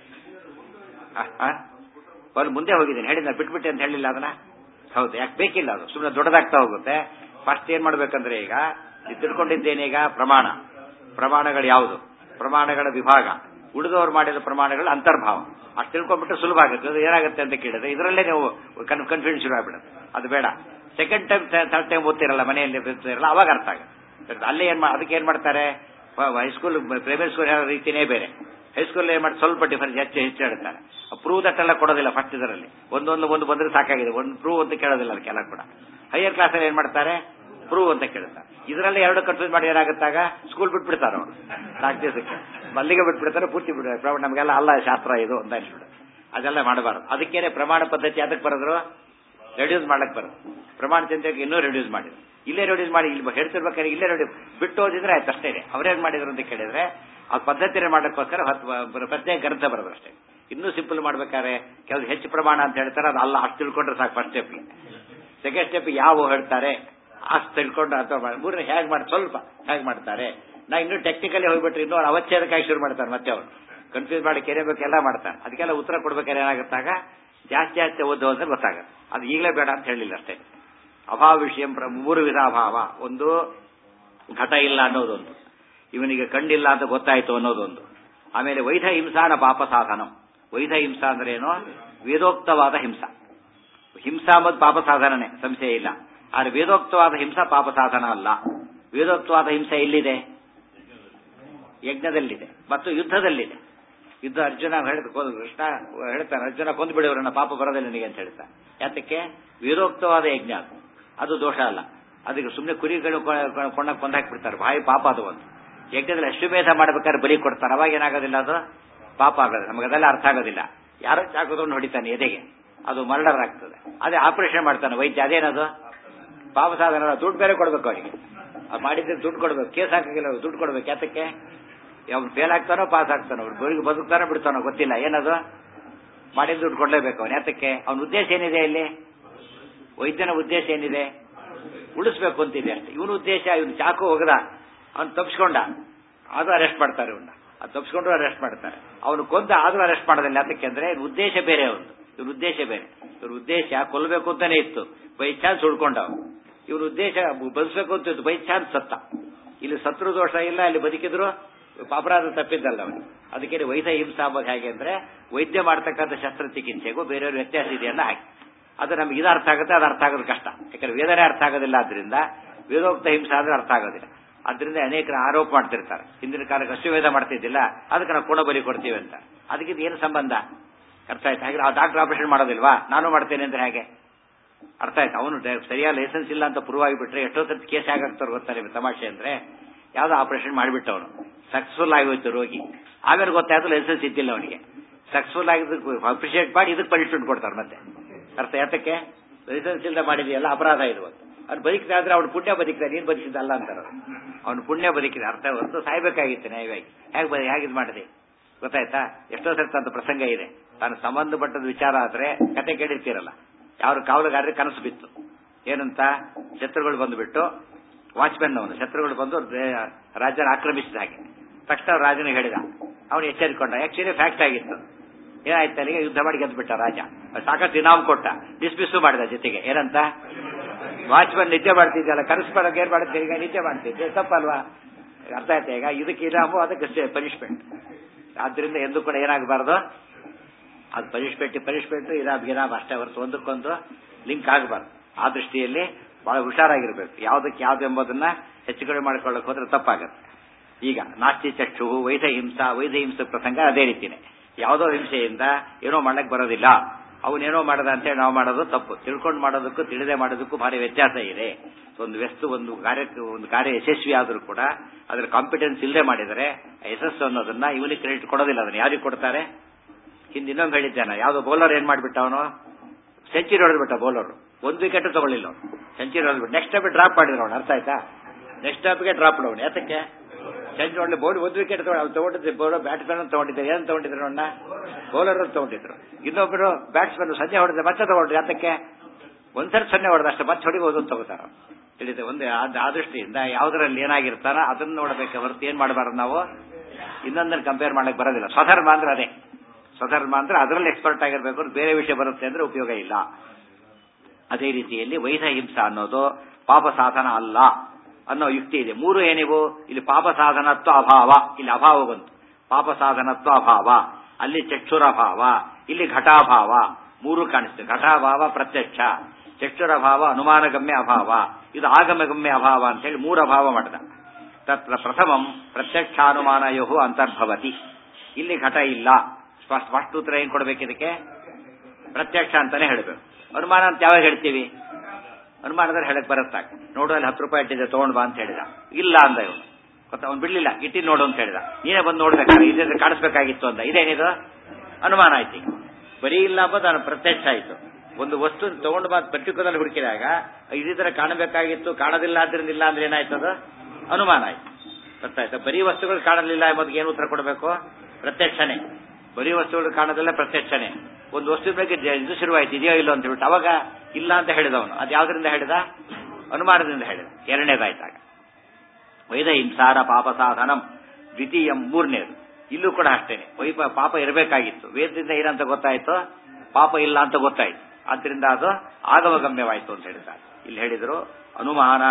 [SPEAKER 1] ಒಂದು ಮುಂದೆ ಹೋಗಿದ್ದೀನಿ ಹೇಳಿದ ಬಿಟ್ಬಿಟ್ಟೆ ಅಂತ ಹೇಳಿಲ್ಲ ಅದನ್ನ ಹೌದು ಯಾಕೆ ಬೇಕಿಲ್ಲ ಅದು ಸುಮ್ಮನೆ ದೊಡ್ಡದಾಗ್ತಾ ಹೋಗುತ್ತೆ ಫಸ್ಟ್ ಏನ್ ಮಾಡ್ಬೇಕಂದ್ರೆ ಈಗ ತಿಳ್ಕೊಂಡಿದ್ದೇನೀಗ ಪ್ರಮಾಣ ಪ್ರಮಾಣಗಳು ಯಾವುದು ಪ್ರಮಾಣಗಳ ವಿಭಾಗ ಉಳಿದವರು ಮಾಡಿದ ಪ್ರಮಾಣಗಳ ಅಂತರ್ಭಾವ ಅಷ್ಟು ತಿಳ್ಕೊಂಡ್ಬಿಟ್ಟು ಸುಲಭ ಆಗುತ್ತೆ ಅದು ಏನಾಗುತ್ತೆ ಅಂತ ಕೇಳಿದ್ರೆ ಇದರಲ್ಲೇ ನೀವು ಕನ್ಫ್ಯೂಷನ್ ಶುರು ಆಗ್ಬಿಡುತ್ತೆ ಅದು ಬೇಡ ಸೆಕೆಂಡ್ ಟೈಮ್ ಥರ್ಡ್ ಟೈಮ್ ಓದ್ತಿರಲ್ಲ ಮನೆಯಲ್ಲಿ ಓದ್ತಿರಲ್ಲ ಅವಾಗ ಅರ್ಥ ಆಗುತ್ತೆ ಅಲ್ಲೇ ಏನ್ ಅದಕ್ಕೆ ಏನ್ ಮಾಡ್ತಾರೆ ಹೈಸ್ಕೂಲ್ ಪ್ರೈಮರಿ ಸ್ಕೂಲ್ ಹೇಳೋ ರೀತಿನೇ ಬೇರೆ ಹೈಸ್ಕೂಲ್ ಏನ್ ಮಾಡಿ ಸ್ವಲ್ಪ ಡಿಫರೆನ್ಸ್ ಹೆಚ್ಚು ಹೆಚ್ಚು ಹೇಳ್ತಾರೆ ಪ್ರೂವ್ ದಟ್ಟೆಲ್ಲ ಕೊಡೋದಿಲ್ಲ ಫಸ್ಟ್ ಇದರಲ್ಲಿ ಒಂದೊಂದು ಒಂದು ಬಂದ್ರೆ ಸಾಕಾಗಿದೆ ಒಂದು ಪ್ರೂವ್ ಅಂತ ಕೇಳೋದಿಲ್ಲ ಅದಕ್ಕೆಲ್ಲ ಕೂಡ ಹೈಯರ್ ಕ್ಲಾಸಲ್ಲಿ ಏನ್ ಮಾಡ್ತಾರೆ ಪ್ರೂವ್ ಅಂತ ಕೇಳ್ತಾರೆ ಇದರಲ್ಲಿ ಎರಡು ಕನ್ಫ್ಯೂಸ್ ಮಾಡಿ ಏನಾಗುತ್ತಾಗ ಸ್ಕೂಲ್ ಬಿಟ್ಬಿಡ್ತಾರೆ ಅವರು ನಾಲ್ಕು ದಿವಸಕ್ಕೆ ಮಲ್ಲಿಗೆ ಬಿಟ್ಬಿಡ್ತಾರೆ ಪೂರ್ತಿ ಬಿಡ್ತಾರೆ ನಮಗೆಲ್ಲ ಅಲ್ಲ ಶಾಸ್ತ್ರ ಇದು ಅಂತ ಅನ್ಸ್ಬಿಡುತ್ತೆ ಅದೆಲ್ಲ ಮಾಡಬಾರ್ದು ಅದಕ್ಕೇನೆ ಪ್ರಮಾಣ ಪದ್ಧತಿ ಅದಕ್ಕೆ ಬರೋದ್ರು ರೆಡ್ಯೂಸ್ ಮಾಡಕ್ ಬರೋದು ಪ್ರಮಾಣ ಚಿಂತೆಗೆ ಇನ್ನೂ ರೆಡ್ಯೂಸ್ ಮಾಡಿದ್ರು ಇಲ್ಲೇ ರೆಡ್ಯೂಸ್ ಮಾಡಿ ಇಲ್ಲಿ ಹೇಳ್ತಿರ್ಬೇಕಾದ್ರೆ ಇಲ್ಲೇ ರೆಡ್ಯೂಸ್ ಬಿಟ್ಟು ಹೋದಿದ್ರೆ ಆಯ್ತು ಅಷ್ಟೇ ಅವ್ರೇನ್ ಮಾಡಿದ್ರು ಅಂತ ಕೇಳಿದ್ರೆ ಆ ಪದ್ಧತಿನೇ ಮಾಡೋಕ್ಕೋಸ್ಕರ ಪ್ರತ್ಯೇಕ ಗ್ರಂಥ ಬರೋದು ಅಷ್ಟೇ ಇನ್ನೂ ಸಿಂಪಲ್ ಮಾಡ್ಬೇಕಾದ್ರೆ ಕೆಲವು ಹೆಚ್ಚು ಪ್ರಮಾಣ ಅಂತ ಹೇಳ್ತಾರೆ ಅದು ಅಲ್ಲ ಅಷ್ಟು ತಿಳ್ಕೊಂಡ್ರೆ ಸಾಕು ಫಸ್ಟ್ ಸ್ಟೆಪ್ಗೆ ಸೆಕೆಂಡ್ ಸ್ಟೆಪ್ ಯಾವ ಹೇಳ್ತಾರೆ ಅಷ್ಟು ತಿಳ್ಕೊಂಡು ಅಥವಾ ಮೂರನೇ ಹೇಗೆ ಮಾಡಿ ಸ್ವಲ್ಪ ಹೇಗೆ ಮಾಡ್ತಾರೆ ನಾ ಇನ್ನೂ ಟೆಕ್ನಿಕಲಿ ಹೋಗ್ಬಿಟ್ರೆ ಇನ್ನೂ ಅವಚ್ಛೇದಕ್ಕಾಗಿ ಶುರು ಮಾಡ್ತಾರೆ ಮತ್ತೆ ಅವರು ಕನ್ಫ್ಯೂಸ್ ಮಾಡಿ ಕೆರೆಬೇಕೆಲ್ಲ ಮಾಡ್ತಾರೆ ಅದಕ್ಕೆಲ್ಲ ಉತ್ತರ ಕೊಡ್ಬೇಕಾದ್ರೆ ಏನಾಗುತ್ತಾಗ ಜಾಸ್ತಿ ಜಾಸ್ತಿ ಓದು ಅಂದ್ರೆ ಗೊತ್ತಾಗುತ್ತೆ ಅದು ಈಗಲೇ ಬೇಡ ಅಂತ ಹೇಳಿಲ್ಲ ಅಷ್ಟೇ ಅಭಾವ ವಿಷಯ ಮೂರು ವಿಧ ಅಭಾವ ಒಂದು ಘಟ ಇಲ್ಲ ಅನ್ನೋದೊಂದು ಇವನಿಗೆ ಕಣ್ಣಿಲ್ಲ ಅಂತ ಗೊತ್ತಾಯ್ತು ಅನ್ನೋದೊಂದು ಆಮೇಲೆ ವೈಧ ಹಿಂಸಾನ ಪಾಪ ಸಾಧನ ವೈಧ ಹಿಂಸಾ ಅಂದ್ರೆ ಏನು ವೇದೋಕ್ತವಾದ ಹಿಂಸಾ ಹಿಂಸಾ ಮತ್ತು ಪಾಪ ಸಾಧನನೇ ಸಂಶಯ ಇಲ್ಲ ಆದರೆ ವೇದೋಕ್ತವಾದ ಹಿಂಸಾ ಪಾಪ ಸಾಧನ ಅಲ್ಲ ವೇದೋಕ್ತವಾದ ಹಿಂಸೆ ಎಲ್ಲಿದೆ ಯಜ್ಞದಲ್ಲಿದೆ ಮತ್ತು ಯುದ್ಧದಲ್ಲಿದೆ ಇದ್ದು ಅರ್ಜುನ ಹೇಳಿದ ಕೃಷ್ಣ ಹೇಳ್ತಾನೆ ಅರ್ಜುನ ಕೊಂದು ಬಿಡುವರನ್ನ ಪಾಪ ಬರೋದಿಲ್ಲ ನನಗೆ ಅಂತ ಹೇಳ್ತಾ ಯಾತಕ್ಕೆ ವಿರೋಕ್ತವಾದ ಯಜ್ಞ ಅದು ಅದು ದೋಷ ಅಲ್ಲ ಅದಕ್ಕೆ ಸುಮ್ಮನೆ ಕುರಿಗಳು ಕೊಂಡಾಗ ಕೊಂದಾಕ್ಬಿಡ್ತಾರೆ ಭಾರಿ ಪಾಪ ಅದು ಒಂದು ಯಜ್ಞದಲ್ಲಿ ಅಶ್ವಮೇಧ ಮಾಡ್ಬೇಕಾದ್ರೆ ಬಲಿ ಕೊಡ್ತಾರೆ ಅವಾಗ ಏನಾಗೋದಿಲ್ಲ ಅದು ಪಾಪ ಆಗೋದಿಲ್ಲ ನಮಗೆ ಅದೆಲ್ಲ ಅರ್ಥ ಆಗೋದಿಲ್ಲ ಯಾರೋ ಚಾಕುದನ್ನು ಹೊಡಿತಾನೆ ಎದೆಗೆ ಅದು ಮರ್ಡರ್ ಆಗ್ತದೆ ಅದೇ ಆಪರೇಷನ್ ಮಾಡ್ತಾನೆ ವೈದ್ಯ ಅದೇನದು ಪಾಪ ಸಾಧನ ದುಡ್ಡು ಬೇರೆ ಕೊಡ್ಬೇಕು ಅವನಿಗೆ ಅದು ಮಾಡಿದ್ರೆ ದುಡ್ಡು ಕೊಡ್ಬೇಕು ಕೇಸ್ ಹಾಕಿಲ್ಲ ದುಡ್ಡು ಕೊಡ್ಬೇಕು ಯಾತಕ್ಕೆ ಅವ್ನು ಫೇಲ್ ಆಗ್ತಾನೋ ಪಾಸ್ ಆಗ್ತಾನೋ ಅವ್ರು ಬದುಕ್ತಾನೋ ಬಿಡ್ತಾನೋ ಗೊತ್ತಿಲ್ಲ ಏನದು ಮಾಡಿದ ದುಡ್ಡು ಕೊಡ್ಲೇಬೇಕು ಅವನು ಯಾತಕ್ಕೆ ಅವನ ಉದ್ದೇಶ ಏನಿದೆ ಇಲ್ಲಿ ವೈದ್ಯನ ಉದ್ದೇಶ ಏನಿದೆ ಉಳಿಸ್ಬೇಕು ಅಂತಿದೆ ಅಷ್ಟೇ ಇವನ ಉದ್ದೇಶ ಇವನು ಚಾಕು ಹೋಗದ ಅವ್ನು ತಪ್ಪಿಸ್ಕೊಂಡ ಅದು ಅರೆಸ್ಟ್ ಮಾಡ್ತಾರೆ ಇವನ್ನ ಅದು ತಪ್ಪಿಸ್ಕೊಂಡ್ರು ಅರೆಸ್ಟ್ ಮಾಡ್ತಾರೆ ಅವನು ಕೊಂದ ಆದ್ರೂ ಅರೆಸ್ಟ್ ಮಾಡೋದಿಲ್ಲ ಯಾತಕ್ಕೆ ಅಂದ್ರೆ ಉದ್ದೇಶ ಬೇರೆ ಅವನು ಇವ್ರ ಉದ್ದೇಶ ಬೇರೆ ಇವ್ರ ಉದ್ದೇಶ ಕೊಲ್ಲಬೇಕು ಅಂತಾನೆ ಇತ್ತು ಬೈ ಚಾನ್ಸ್ ಉಳ್ಕೊಂಡ ಅವನು ಇವ್ರ ಉದ್ದೇಶ ಬದುಕಬೇಕು ಅಂತ ಇತ್ತು ಬೈ ಚಾನ್ಸ್ ಸತ್ತ ಇಲ್ಲಿ ಸತ್ರು ದೋಷ ಇಲ್ಲ ಇಲ್ಲಿ ಬದುಕಿದ್ರು ಅಪರಾಧ ತಪ್ಪಿದ್ದಲ್ಲ ಅವನು ಅದಕ್ಕೆ ವೈದ್ಯ ಹಿಂಸಾ ಅಂಬೋದು ಹೇಗೆ ಅಂದ್ರೆ ವೈದ್ಯ ಮಾಡ್ತಕ್ಕಂಥ ಶಸ್ತ್ರಚಿಕಿತ್ಸೆಗೂ ಬೇರೆಯವ್ರ ವ್ಯತ್ಯಾಸ ಇದೆಯಲ್ಲ ಹಾಗೆ ಅದು ನಮ್ಗೆ ಇದು ಅರ್ಥ ಆಗುತ್ತೆ ಅದು ಅರ್ಥ ಆಗೋದು ಕಷ್ಟ ಯಾಕಂದ್ರೆ ವೇದನೆ ಅರ್ಥ ಆಗೋದಿಲ್ಲ ಆದ್ರಿಂದ ವೇದೋಕ್ತ ಹಿಂಸೆ ಆದ್ರೆ ಅರ್ಥ ಆಗೋದಿಲ್ಲ ಅದರಿಂದ ಅನೇಕರು ಆರೋಪ ಮಾಡ್ತಿರ್ತಾರೆ ಹಿಂದಿನ ಕಾಲಕ್ಕೆ ಅಶ್ವವೇಧ ಮಾಡ್ತಿದ್ದಿಲ್ಲ ಅದಕ್ಕೆ ನಾವು ಬಲಿ ಕೊಡ್ತೀವಿ ಅಂತ ಅದಕ್ಕೆ ಏನು ಸಂಬಂಧ ಅರ್ಥ ಆಯ್ತು ಹಾಗೆ ಆ ಡಾಕ್ಟರ್ ಆಪರೇಷನ್ ಮಾಡೋದಿಲ್ವಾ ನಾನು ಮಾಡ್ತೇನೆ ಅಂದ್ರೆ ಹೇಗೆ ಅರ್ಥ ಆಯ್ತು ಅವನು ಸರಿಯಾದ ಲೈಸೆನ್ಸ್ ಇಲ್ಲ ಅಂತ ಪ್ರೂವ್ ಆಗಿಬಿಟ್ರೆ ಎಷ್ಟೋ ಸರ್ತಿ ಕೇಸ್ ಹೇಗಾಗ್ತಾರೆ ಗೊತ್ತಾ ನಿಮ್ಗೆ ತಮಾಷೆ ಅಂದ್ರೆ ಯಾವ್ದೋ ಆಪರೇಷನ್ ಮಾಡಿಬಿಟ್ಟು ಅವನು ಸಕ್ಸಸ್ಫುಲ್ ಆಗೋಯ್ತು ರೋಗಿ ಆಮೇಲೆ ಗೊತ್ತಾಯ್ತು ಲೈಸೆನ್ಸ್ ಇದ್ದಿಲ್ಲ ಅವನಿಗೆ ಸಕ್ಸಸ್ಫುಲ್ ಆಗಿದ್ದಕ್ಕೆ ಅಪ್ರಿಷಿಯೇಟ್ ಮಾಡಿ ಇದಕ್ಕೆ ಪನಿಷ್ಮೆಂಟ್ ಕೊಡ್ತಾರೆ ಮತ್ತೆ ಅರ್ಥ ಯಾತಕ್ಕೆ ಲೈಸೆನ್ಸ್ ಇಲ್ಲದೆ ಮಾಡಿದೆಯಲ್ಲ ಅಪರಾಧ ಇದು ಅಂತ ಅವ್ನು ಬದುಕಿದ ಆದ್ರೆ ಅವ್ನು ಪುಣ್ಯ ಬದುಕಿದ ನೀನು ಬದುಕಿದ್ದಲ್ಲ ಅಂತಾರೆ ಅವನು ಪುಣ್ಯ ಬದುಕಿದ ಅರ್ಥ ಹೊರತು ಸಾಯ್ಬೇಕಾಗಿತ್ತು ನ್ಯಾಯವಾಗಿ ಹೇಗೆ ಬ ಹೇಗೆ ಇದು ಮಾಡಿದೆ ಗೊತ್ತಾಯ್ತಾ ಎಷ್ಟೋ ಸರ್ತಿ ಅಂತ ಪ್ರಸಂಗ ಇದೆ ತಾನು ಸಂಬಂಧಪಟ್ಟದ ವಿಚಾರ ಆದ್ರೆ ಕತೆ ಕೇಳಿರ್ತೀರಲ್ಲ ಯಾರು ಕಾವಲುಗಾರರಿಗೆ ಕನಸು ಬಿತ್ತು ಏನಂತ ಶತ್ರುಗಳು ಬಂದುಬಿಟ್ಟು ವಾಚ್ಮೆನ್ ಅವನು ಶತ್ರುಗಳು ಬಂದು ರಾಜ್ಯನ ಆಕ್ರಮಿಸಿದ ಹಾಗೆ ತಕ್ಷಣ ರಾಜನಿಗೆ ಹೇಳಿದ ಅವನು ಎಚ್ಚರಿಕೊಂಡ ಆಕ್ಚುಲಿ ಫ್ಯಾಕ್ಟ್ ಆಗಿತ್ತು ಏನಾಯ್ತು ಅಲ್ಲಿಗೆ ಯುದ್ಧ ಮಾಡಿ ಗೆದ್ದುಬಿಟ್ಟ ರಾಜ ಸಾಕಷ್ಟು ಇನಾಮ್ ಕೊಟ್ಟ ಡಿಸ್ಮಿಸ್ಸು ಮಾಡಿದ ಜೊತೆಗೆ ಏನಂತ ವಾಚ್ಮನ್ ನಿದ್ದೆ ಮಾಡ್ತಿದ್ದಲ್ಲ ಕನಸು ಮಾಡೋಕೆ ಏನ್ ಮಾಡ್ತೀರಿ ಈಗ ನಿದ್ದೆ ಮಾಡ್ತಿದ್ದೆ ತಪ್ಪಲ್ವಾ ಅರ್ಥ ಆಯ್ತಾ ಈಗ ಇದಕ್ಕೆ ಇನಾಮು ಅದಕ್ಕೆ ಪನಿಷ್ಮೆಂಟ್ ಆದ್ರಿಂದ ಎಂದು ಕೂಡ ಏನಾಗಬಾರ್ದು ಅದು ಪನಿಷ್ಮೆಂಟ್ ಪನಿಷ್ಮೆಂಟ್ ಇರಾಬ್ ಗಿರಾಬ್ ಅಷ್ಟೇ ಹೊರತು ಒಂದಕ್ಕೊಂದು ಲಿಂಕ್ ಆಗಬಾರ್ದು ಆ ದೃಷ್ಟಿಯಲ್ಲಿ ಬಹಳ ಹುಷಾರಾಗಿರ್ಬೇಕು ಯಾವ್ದಕ್ಕೆ ಯಾವ್ದು ಎಂಬುದನ್ನ ಹೆಚ್ಚು ಕಡಿಮೆ ಮಾಡ್ಕೊಳ್ಳಕ್ ಹೋದ್ರೆ ತಪ್ಪಾಗತ್ತೆ ಈಗ ನಾಸ್ತಿ ಚಕ್ಷು ವೈದ್ಯ ಹಿಂಸಾ ವೈದ್ಯ ಹಿಂಸೆ ಪ್ರಸಂಗ ಅದೇ ರೀತಿನೇ ಯಾವುದೋ ಹಿಂಸೆಯಿಂದ ಏನೋ ಮಾಡಕ್ ಬರೋದಿಲ್ಲ ಅವನೇನೋ ಮಾಡದ ಅಂತೇಳಿ ನಾವು ಮಾಡೋದು ತಪ್ಪು ತಿಳ್ಕೊಂಡು ಮಾಡೋದಕ್ಕೂ ತಿಳಿದೇ ಮಾಡೋದಕ್ಕೂ ಭಾರಿ ವ್ಯತ್ಯಾಸ ಇದೆ ಒಂದು ವಸ್ತು ಒಂದು ಕಾರ್ಯಕ್ಕೆ ಒಂದು ಕಾರ್ಯ ಯಶಸ್ವಿ ಆದರೂ ಕೂಡ ಅದ್ರ ಕಾಂಪಿಟೆನ್ಸ್ ಇಲ್ಲದೆ ಮಾಡಿದರೆ ಯಶಸ್ಸು ಅನ್ನೋದನ್ನ ಇವನಿಗೆ ಕ್ರೆಡಿಟ್ ಕೊಡೋದಿಲ್ಲ ಅದನ್ನ ಯಾರಿಗೆ ಕೊಡ್ತಾರೆ ಹಿಂದೆ ಇನ್ನೊಂದು ಹೇಳಿದ್ದಾನೆ ಯಾವ್ದೋ ಬೌಲರ್ ಏನ್ ಮಾಡ್ಬಿಟ್ಟ ಅವನು ಸೆಂಚುರಿ ಹೊಡೆದ್ಬಿಟ್ಟ ಬೌಲರ್ ಒಂದು ವಿಕೆಟ್ ತಗೊಳ್ಳಿಲ್ಲ ಅವನು ಸೆಂಚುರಿ ಹೊಡೆದ್ಬಿಟ್ಟು ನೆಕ್ಸ್ಟ್ ಸ್ಟಾಪ್ ಡ್ರಾಪ್ ಮಾಡಿದ್ರು ಅವನು ಅರ್ಥ ಆಯ್ತಾ ನೆಕ್ಸ್ಟ್ ಸ್ಟಾಪ್ಗೆ ಡ್ರಾಪ್ ಅವನು ಯಾತಕ್ಕೆ ಸೆಂಚುರಿ ಹೊಡ್ಲಿ ಬೌಲ್ ಒಂದು ವಿಕೆಟ್ ತಗೊಂಡು ತಗೊಂಡಿದ್ದೆ ಬೌಲರ್ ಬ್ಯಾಟ್ಸ್ಮನ್ ತಗೊಂಡಿದ್ದಾರೆ ಏನ್ ತಗೊಂಡಿದ್ರು ಅವನ್ನ ಬೌಲರ್ ತಗೊಂಡಿದ್ರು ಇನ್ನೊಬ್ಬರು ಬ್ಯಾಟ್ಸ್ಮನ್ ಸಂಜೆ ಹೊಡೆದ್ರೆ ಮತ್ತೆ ತಗೊಂಡ್ರು ಯಾತಕ್ಕೆ ಒಂದ್ಸರಿ ಸೊನ್ನೆ ಹೊಡೆದ ಅಷ್ಟೇ ಮತ್ತೆ ಹೊಡಿಬಹುದು ಅಂತ ತಗೋತಾರ ತಿಳಿದೆ ಒಂದು ಆ ದೃಷ್ಟಿಯಿಂದ ಯಾವ್ದ್ರಲ್ಲಿ ಏನಾಗಿರ್ತಾರ ಅದನ್ನ ನೋಡಬೇಕು ಹೊರತು ಏನ್ ಮಾಡಬಾರ್ದು ನಾವು ಇನ್ನೊಂದನ್ನು ಕಂಪೇರ್ ಮಾಡಕ್ ಬರೋದಿಲ್ಲ ಸ್ವಧರ್ಮ ಅಂದ್ರೆ ಅದೇ ಸ್ವಧರ್ಮ ಅಂದ್ರೆ ಅದರಲ್ಲಿ ಎಕ್ಸ್ಪರ್ಟ್ ಆಗಿರ್ಬೇಕು ಬೇರೆ ವಿಷಯ ಬರುತ್ತೆ ಅಂದ್ರೆ ಉಪಯೋಗ ಇಲ್ಲ ಅದೇ ರೀತಿಯಲ್ಲಿ ವೈಧ ಹಿಂಸಾ ಅನ್ನೋದು ಪಾಪ ಸಾಧನ ಅಲ್ಲ ಅನ್ನೋ ಯುಕ್ತಿ ಇದೆ ಮೂರು ಏನಿವು ಇಲ್ಲಿ ಪಾಪ ಸಾಧನತ್ವ ಅಭಾವ ಇಲ್ಲಿ ಅಭಾವ ಬಂತು ಪಾಪ ಸಾಧನತ್ವ ಅಭಾವ ಅಲ್ಲಿ ಚಕ್ಷುರಭಾವ ಇಲ್ಲಿ ಘಟಾಭಾವ ಮೂರು ಕಾಣಿಸ್ತದೆ ಘಟಾಭಾವ ಪ್ರತ್ಯಕ್ಷ ಚಕ್ಷುರಭಾವ ಅನುಮಾನಗಮ್ಯ ಅಭಾವ ಇದು ಆಗಮಗಮ್ಯ ಅಭಾವ ಅಂತ ಹೇಳಿ ಮೂರು ಅಭಾವ ಮಾಡಿದ ತತ್ರ ಪ್ರಥಮಂ ಪ್ರತ್ಯಕ್ಷಾನುಮಾನಯೋ ಅಂತರ್ಭವತಿ ಇಲ್ಲಿ ಘಟ ಇಲ್ಲ ಸ್ಪಷ್ಟ ಉತ್ತರ ಏನ್ ಕೊಡ್ಬೇಕು ಇದಕ್ಕೆ ಪ್ರತ್ಯಕ್ಷ ಅಂತಾನೆ ಹೇಳಬೇಕು ಅನುಮಾನ ಅಂತ ಯಾವಾಗ ಹೇಳ್ತೀವಿ ಅನುಮಾನದಲ್ಲಿ ಹೇಳಕ್ ಬರುತ್ತಾಗ ನೋಡು ಅಲ್ಲಿ ಹತ್ತು ರೂಪಾಯಿ ಇಟ್ಟಿದೆ ತಗೊಂಡ್ ಬಾ ಅಂತ ಹೇಳಿದ ಇಲ್ಲ ಅಂದ ಇವನು ಗೊತ್ತಾ ಅವ್ನು ಬಿಡ್ಲಿಲ್ಲ ಇಟ್ಟಿ ನೋಡು ಅಂತ ಹೇಳಿದ ನೀನೇ ಬಂದು ನೋಡ್ಬೇಕಾದ್ರೆ ಇದ್ರೆ ಕಾಣಿಸ್ಬೇಕಾಗಿತ್ತು ಅಂತ ಇದೇನಿದು ಅನುಮಾನ ಆಯ್ತು ಈಗ ಬರೀ ಇಲ್ಲ ಅಂಬೋದು ನಾನು ಪ್ರತ್ಯಕ್ಷ ಆಯ್ತು ಒಂದು ವಸ್ತು ತಗೊಂಡು ಬಾ ಪರ್ಟಿಕ್ಯುಲರ್ ಹುಡುಕಿದಾಗ ಇದೇ ತರ ಕಾಣಬೇಕಾಗಿತ್ತು ಕಾಣೋದಿಲ್ಲ ಆದ್ರಿಂದ ಇಲ್ಲ ಅಂದ್ರೆ ಏನಾಯ್ತು ಅದು ಅನುಮಾನ ಆಯ್ತು ಗೊತ್ತಾಯ್ತಾ ಬರೀ ವಸ್ತುಗಳು ಕಾಣಲಿಲ್ಲ ಎಂಬುದಕ್ಕೆ ಏನು ಉತ್ತರ ಕೊಡಬೇಕು ಪ್ರತ್ಯಕ್ಷನೇ ಬರೀ ವಸ್ತುಗಳು ಕಾಣೋದಿಲ್ಲ ಪ್ರತ್ಯಕ್ಷನೇ ಒಂದು ವಸ್ತು ಬಗ್ಗೆ ಇದು ಶುರುವಾಯ್ತು ಇದೆಯೋ ಇಲ್ಲೋ ಅಂತ ಹೇಳ್ಬಿಟ್ಟು ಅವಾಗ ಇಲ್ಲ ಅಂತ ಹೇಳಿದವನು ಅದು ಯಾವ್ದ್ರಿಂದ ಹೇಳಿದ ಅನುಮಾನದಿಂದ ಹೇಳಿದ ಎರಡನೇದಾಯ್ತಾಗ ವೈದ ಹಿಂಸಾರ ಪಾಪ ಸಾಧನಂ ದ್ವಿತೀಯ ಮೂರನೇದು ಇಲ್ಲೂ ಕೂಡ ಅಷ್ಟೇನೆ ವೈಪ ಪಾಪ ಇರಬೇಕಾಗಿತ್ತು ವೇದದಿಂದ ಏನಂತ ಗೊತ್ತಾಯ್ತು ಪಾಪ ಇಲ್ಲ ಅಂತ ಗೊತ್ತಾಯ್ತು ಆದ್ರಿಂದ ಅದು ಆಗಮಗಮ್ಯವಾಯ್ತು ಅಂತ ಹೇಳಿದ್ದಾರೆ ಇಲ್ಲಿ ಹೇಳಿದ್ರು ಅನುಮಾನ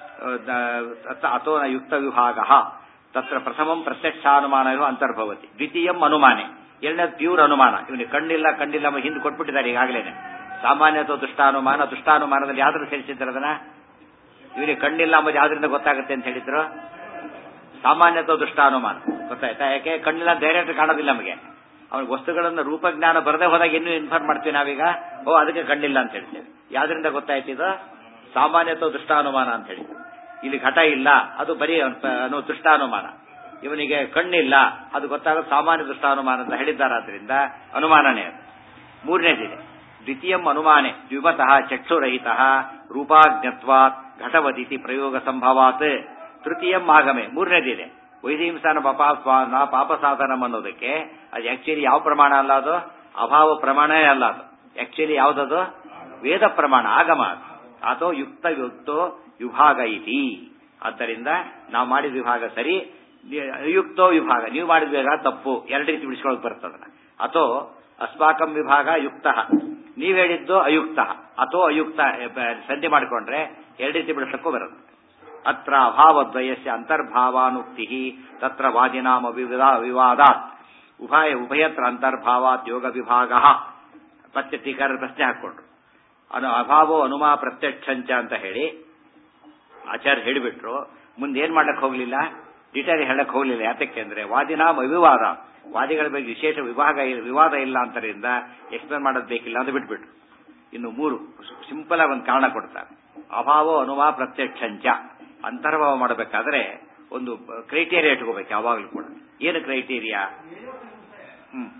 [SPEAKER 1] ಅಥೋ ಯುಕ್ತ ವಿಭಾಗ ತತ್ರ ಪ್ರಥಮಂ ಪ್ರತ್ಯಕ್ಷಾನುಮಾನ ಅಂತರ್ಭವತಿ ದ್ವಿತೀಯಂ ಅನುಮಾನೆ ಎರಡನೇದು ಪ್ಯೂರ್ ಅನುಮಾನ ಇವನಿಗೆ ಕಣ್ಣಿಲ್ಲ ಕಣ್ಣಿಲ್ಲ ಹಿಂದೆ ಕೊಟ್ಬಿಟ್ಟಿದ್ದಾರೆ ಈಗಾಗಲೇ ಸಾಮಾನ್ಯ ಅಥವಾ ದುಷ್ಟಾನುಮಾನ ದುಷ್ಟಾನುಮಾನದಲ್ಲಿ ಯಾವ್ದ್ರ ಸೇರಿಸಿದ್ರು ಅದನ್ನ ಇವನಿಗೆ ಕಣ್ಣಿಲ್ಲ ಅಂಬುದು ಯಾವ್ದ್ರಿಂದ ಗೊತ್ತಾಗುತ್ತೆ ಅಂತ ಹೇಳಿದ್ರು ಸಾಮಾನ್ಯ ಅಥವಾ ದುಷ್ಟಾನುಮಾನ ಗೊತ್ತಾಯ್ತಾ ಯಾಕೆ ಕಣ್ಣಿಲ್ಲ ಡೈರೆಕ್ಟ್ ಕಾಣೋದಿಲ್ಲ ನಮಗೆ ಅವನಿಗೆ ವಸ್ತುಗಳನ್ನ ರೂಪಜ್ಞಾನ ಬರದೇ ಹೋದಾಗ ಇನ್ನೂ ಇನ್ಫಾರ್ಮ್ ಮಾಡ್ತೀವಿ ನಾವೀಗ ಓ ಅದಕ್ಕೆ ಕಣ್ಣಿಲ್ಲ ಅಂತ ಹೇಳ್ತೇವೆ ಯಾವ್ದ್ರಿಂದ ಗೊತ್ತಾಯ್ತು ಇದು ಸಾಮಾನ್ಯತ್ವ ದೃಷ್ಟಾನುಮಾನ ಅಂತ ಹೇಳಿ ಇಲ್ಲಿ ಘಟ ಇಲ್ಲ ಅದು ಬರೀ ಅನ್ನೋ ದೃಷ್ಟಾನುಮಾನ ಇವನಿಗೆ ಕಣ್ಣಿಲ್ಲ ಅದು ಗೊತ್ತಾಗೋದು ಸಾಮಾನ್ಯ ದೃಷ್ಟಾನುಮಾನ ಅಂತ ಹೇಳಿದ್ದಾರಾದ್ರಿಂದ ಅನುಮಾನನೇ ಅದು ಮೂರನೇದಿದೆ ದ್ವಿತೀಯಂ ಅನುಮಾನೆ ದ್ವಿಮತಃ ಚಕ್ಷುರಹಿತ ರೂಪಾಜ್ಞತ್ವಾತ್ ಘಟವದಿತಿ ಪ್ರಯೋಗ ಸಂಭವಾತ್ ತೃತೀಯಂ ಆಗಮೆ ಮೂರನೇದಿದೆ ವೈಧಿಂಸಾನ ಪಾಪಾಸ್ವಾನ ಪಾಪ ಸಾಧನಂ ಅನ್ನೋದಕ್ಕೆ ಅದು ಆಕ್ಚುಲಿ ಯಾವ ಪ್ರಮಾಣ ಅಲ್ಲ ಅದು ಅಭಾವ ಪ್ರಮಾಣನೇ ಅಲ್ಲ ಅದು ಆಕ್ಚುಲಿ ಯಾವ್ದದು ವೇದ ಪ್ರಮಾಣ ಆಗಮ ಅದು ಅಥವಾ ಯುಕ್ತ ಯುಕ್ತೋ ವಿಭಾಗ ಇತಿ ಆದ್ದರಿಂದ ನಾವು ಮಾಡಿದ ವಿಭಾಗ ಸರಿ ಅಯುಕ್ತೋ ವಿಭಾಗ ನೀವು ಮಾಡಿದ ವಿಭಾಗ ತಪ್ಪು ಎರಡು ರೀತಿ ಬಿಡಿಸ್ಕೊಳಕ್ ಬರ್ತದನ್ನ ಅಥೋ ಅಸ್ಮಾಕಂ ವಿಭಾಗ ಯುಕ್ತ ನೀವ್ ಹೇಳಿದ್ದು ಅಯುಕ್ತ ಅಥೋ ಅಯುಕ್ತ ಸಂಧಿ ಮಾಡಿಕೊಂಡ್ರೆ ಎರಡು ರೀತಿ ಬಿಡಿಸಕ್ಕೂ ಬರುತ್ತೆ ಅತ್ರ ಅಭಾವದ್ವಯಸ್ಯ ಅಂತರ್ಭಾವಾನುಕ್ತಿ ತತ್ರ ವಾದಿನಾಮ ವಿವಾದಾತ್ ಉಭಯ ಉಭಯತ್ರ ಅಂತರ್ಭಾವಾತ್ ಯೋಗ ವಿಭಾಗ ಮತ್ತೆ ಟೀಕಾರ ಪ್ರಶ್ನೆ ಹಾಕೊಂಡ್ರು ಅನು ಅಭಾವೋ ಅನುಮಾ ಪ್ರತ್ಯಕ್ಷಂಚ ಅಂತ ಹೇಳಿ ಆಚಾರ್ಯ ಹೇಳಿಬಿಟ್ರು ಮುಂದೆ ಏನ್ ಮಾಡಕ್ ಹೋಗ್ಲಿಲ್ಲ ಡಿಟೇಲ್ ಹೇಳಕ್ ಹೋಗ್ಲಿಲ್ಲ ಯಾತಕ್ಕೆ ಅಂದ್ರೆ ವಾದಿನಾಮ ವಿವಾದ ವಾದಿಗಳ ಬಗ್ಗೆ ವಿಶೇಷ ವಿಭಾಗ ವಿವಾದ ಇಲ್ಲ ಅಂತರಿಂದ ಎಕ್ಸ್ಪ್ಲೇನ್ ಮಾಡೋದು ಬೇಕಿಲ್ಲ ಅಂತ ಬಿಟ್ಬಿಟ್ರು ಇನ್ನು ಮೂರು ಸಿಂಪಲ್ ಆಗಿ ಒಂದು ಕಾರಣ ಕೊಡ್ತಾರೆ ಅಭಾವೋ ಅನುಮಾ ಪ್ರತ್ಯಕ್ಷಂಚ ಅಂತರ್ಭಾವ ಮಾಡಬೇಕಾದ್ರೆ ಒಂದು ಕ್ರೈಟೀರಿಯಾ ಇಟ್ಕೋಬೇಕು ಯಾವಾಗಲೂ ಕೂಡ ಏನು ಕ್ರೈಟೀರಿಯಾ ಹ್ಮ್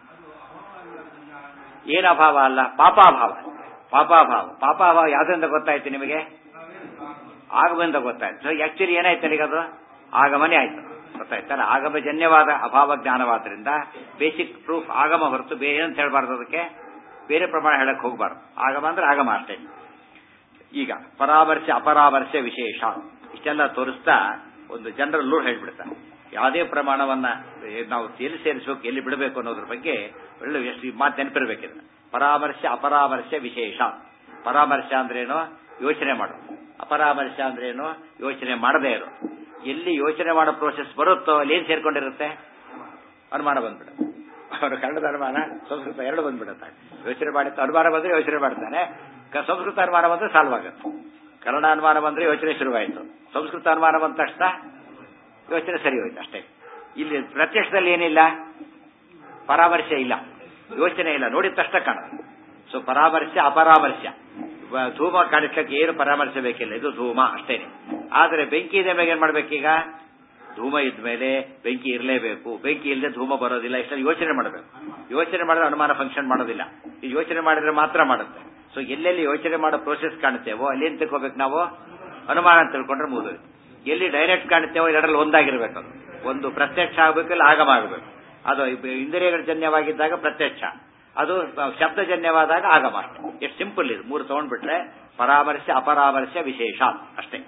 [SPEAKER 1] ಏನು ಅಭಾವ ಅಲ್ಲ ಪಾಪಾಭಾವ ಪಾಪಾಭಾವ ಪಾಪಾಭಾವ ಯಾವ್ದ್ರಿಂದ ಗೊತ್ತಾಯ್ತು ನಿಮಗೆ ಆಗಮದಿಂದ ಗೊತ್ತಾಯ್ತು ಸೊ ಆಕ್ಚುಲಿ ಏನಾಯ್ತು ಈಗ ಅದು ಆಗಮನೇ ಆಯ್ತು ಗೊತ್ತಾಯ್ತಲ್ಲ ಆಗಮಜನ್ಯವಾದ ಅಭಾವ ಜ್ಞಾನವಾದ್ರಿಂದ ಬೇಸಿಕ್ ಪ್ರೂಫ್ ಆಗಮ ಹೊರತು ಬೇರೆ ಏನಂತ ಹೇಳ್ಬಾರ್ದು ಅದಕ್ಕೆ ಬೇರೆ ಪ್ರಮಾಣ ಹೇಳಕ್ ಹೋಗ್ಬಾರ್ದು ಆಗಮ ಅಂದ್ರೆ ಆಗಮ ಅಷ್ಟೇ ಈಗ ಪರಾಮರ್ಶೆ ಅಪರಾಮರ್ಶೆ ವಿಶೇಷ ಇಷ್ಟೆಲ್ಲ ತೋರಿಸ್ತಾ ಒಂದು ಜನರಲ್ ರೂಲ್ ಹೇಳ್ಬಿಡ್ತಾರೆ ಯಾವುದೇ ಪ್ರಮಾಣವನ್ನ ನಾವು ಎಲ್ಲಿ ಸೇರಿಸಬೇಕು ಎಲ್ಲಿ ಬಿಡಬೇಕು ಅನ್ನೋದ್ರ ಬಗ್ಗೆ ಒಳ್ಳೆ ಎಷ್ಟು ಮಾತು ನೆನಪಿರ್ಬೇಕಿದೆ ಪರಾಮರ್ಶೆ ಅಪರಾಮರ್ಶೆ ವಿಶೇಷ ಪರಾಮರ್ಶ ಅಂದ್ರೇನು ಯೋಚನೆ ಮಾಡೋದು ಅಪರಾಮರ್ಶ ಅಂದ್ರೇನು ಯೋಚನೆ ಮಾಡದೇ ಇರೋ ಎಲ್ಲಿ ಯೋಚನೆ ಮಾಡೋ ಪ್ರೋಸೆಸ್ ಬರುತ್ತೋ ಅಲ್ಲಿ ಏನ್ ಸೇರ್ಕೊಂಡಿರುತ್ತೆ ಅನುಮಾನ ಬಂದ್ಬಿಡುತ್ತೆ ಅವರು ಕನ್ನಡದ ಅನುಮಾನ ಸಂಸ್ಕೃತ ಎರಡು ಬಂದ್ಬಿಡುತ್ತೆ ಯೋಚನೆ ಮಾಡಿ ಅನುಮಾನ ಬಂದ್ರೆ ಯೋಚನೆ ಮಾಡ್ತಾನೆ ಸಂಸ್ಕೃತ ಅನುಮಾನ ಬಂದ್ರೆ ಸಾಲ್ವ್ ಆಗುತ್ತೆ ಕನ್ನಡ ಅನುಮಾನ ಬಂದ್ರೆ ಯೋಚನೆ ಶುರುವಾಯಿತು ಸಂಸ್ಕೃತ ಅನುಮಾನ ಬಂದ ತಕ್ಷಣ ಯೋಚನೆ ಸರಿ ಹೋಯ್ತು ಅಷ್ಟೇ ಇಲ್ಲಿ ಪ್ರತ್ಯಕ್ಷದಲ್ಲಿ ಏನಿಲ್ಲ ಪರಾಮರ್ಶೆ ಇಲ್ಲ ಯೋಚನೆ ಇಲ್ಲ ನೋಡಿದ ತಕ್ಷಣ ಕಾಣುತ್ತೆ ಸೊ ಪರಾಮರ್ಶೆ ಅಪರಾಮರ್ಶ ಧೂಮ ಕಾಣಿಸ್ಲಿಕ್ಕೆ ಏನು ಪರಾಮರ್ಶೆ ಬೇಕಿಲ್ಲ ಇದು ಧೂಮ ಅಷ್ಟೇನೆ ಆದ್ರೆ ಬೆಂಕಿ ಇದೆ ಮೇಲೆ ಏನ್ ಮಾಡ್ಬೇಕೀಗ ಧೂಮ ಇದ್ಮೇಲೆ ಬೆಂಕಿ ಇರಲೇಬೇಕು ಬೆಂಕಿ ಇಲ್ಲದೆ ಧೂಮ ಬರೋದಿಲ್ಲ ಇಷ್ಟೆಲ್ಲ ಯೋಚನೆ ಮಾಡಬೇಕು ಯೋಚನೆ ಮಾಡಿದ್ರೆ ಅನುಮಾನ ಫಂಕ್ಷನ್ ಮಾಡೋದಿಲ್ಲ ಈ ಯೋಚನೆ ಮಾಡಿದ್ರೆ ಮಾತ್ರ ಮಾಡುತ್ತೆ ಸೊ ಎಲ್ಲೆಲ್ಲಿ ಯೋಚನೆ ಮಾಡೋ ಪ್ರೋಸೆಸ್ ಕಾಣುತ್ತೇವೋ ಅಲ್ಲಿ ಏನ್ ತಿಳ್ಕೋಬೇಕು ನಾವು ಅನುಮಾನ ಅಂತ ತಿಳ್ಕೊಂಡ್ರೆ ಮುಗಿದೋಯ್ತು ಎಲ್ಲಿ ಡೈರೆಕ್ಟ್ ಕಾಣುತ್ತೇವೋ ಎರಡರಲ್ಲಿ ಒಂದಾಗಿರ್ಬೇಕು ಅದು ಒಂದು ಪ್ರತ್ಯಕ್ಷ ಆಗಬೇಕು ಇಲ್ಲ ಆಗಮ ಆಗಬೇಕು ಅದು ಇಂದ್ರಿಯಗಳ ಜನ್ಯವಾಗಿದ್ದಾಗ ಪ್ರತ್ಯಕ್ಷ ಅದು ಶಬ್ದಜನ್ಯವಾದಾಗ ಆಗಮ ಅಷ್ಟೇ ಎಷ್ಟು ಸಿಂಪಲ್ ಇದು ಮೂರು ತಗೊಂಡ್ಬಿಟ್ರೆ ಪರಾಮರ್ಶೆ ಅಪರಾಮರ್ಶೆ ವಿಶೇಷ ಅಷ್ಟೇ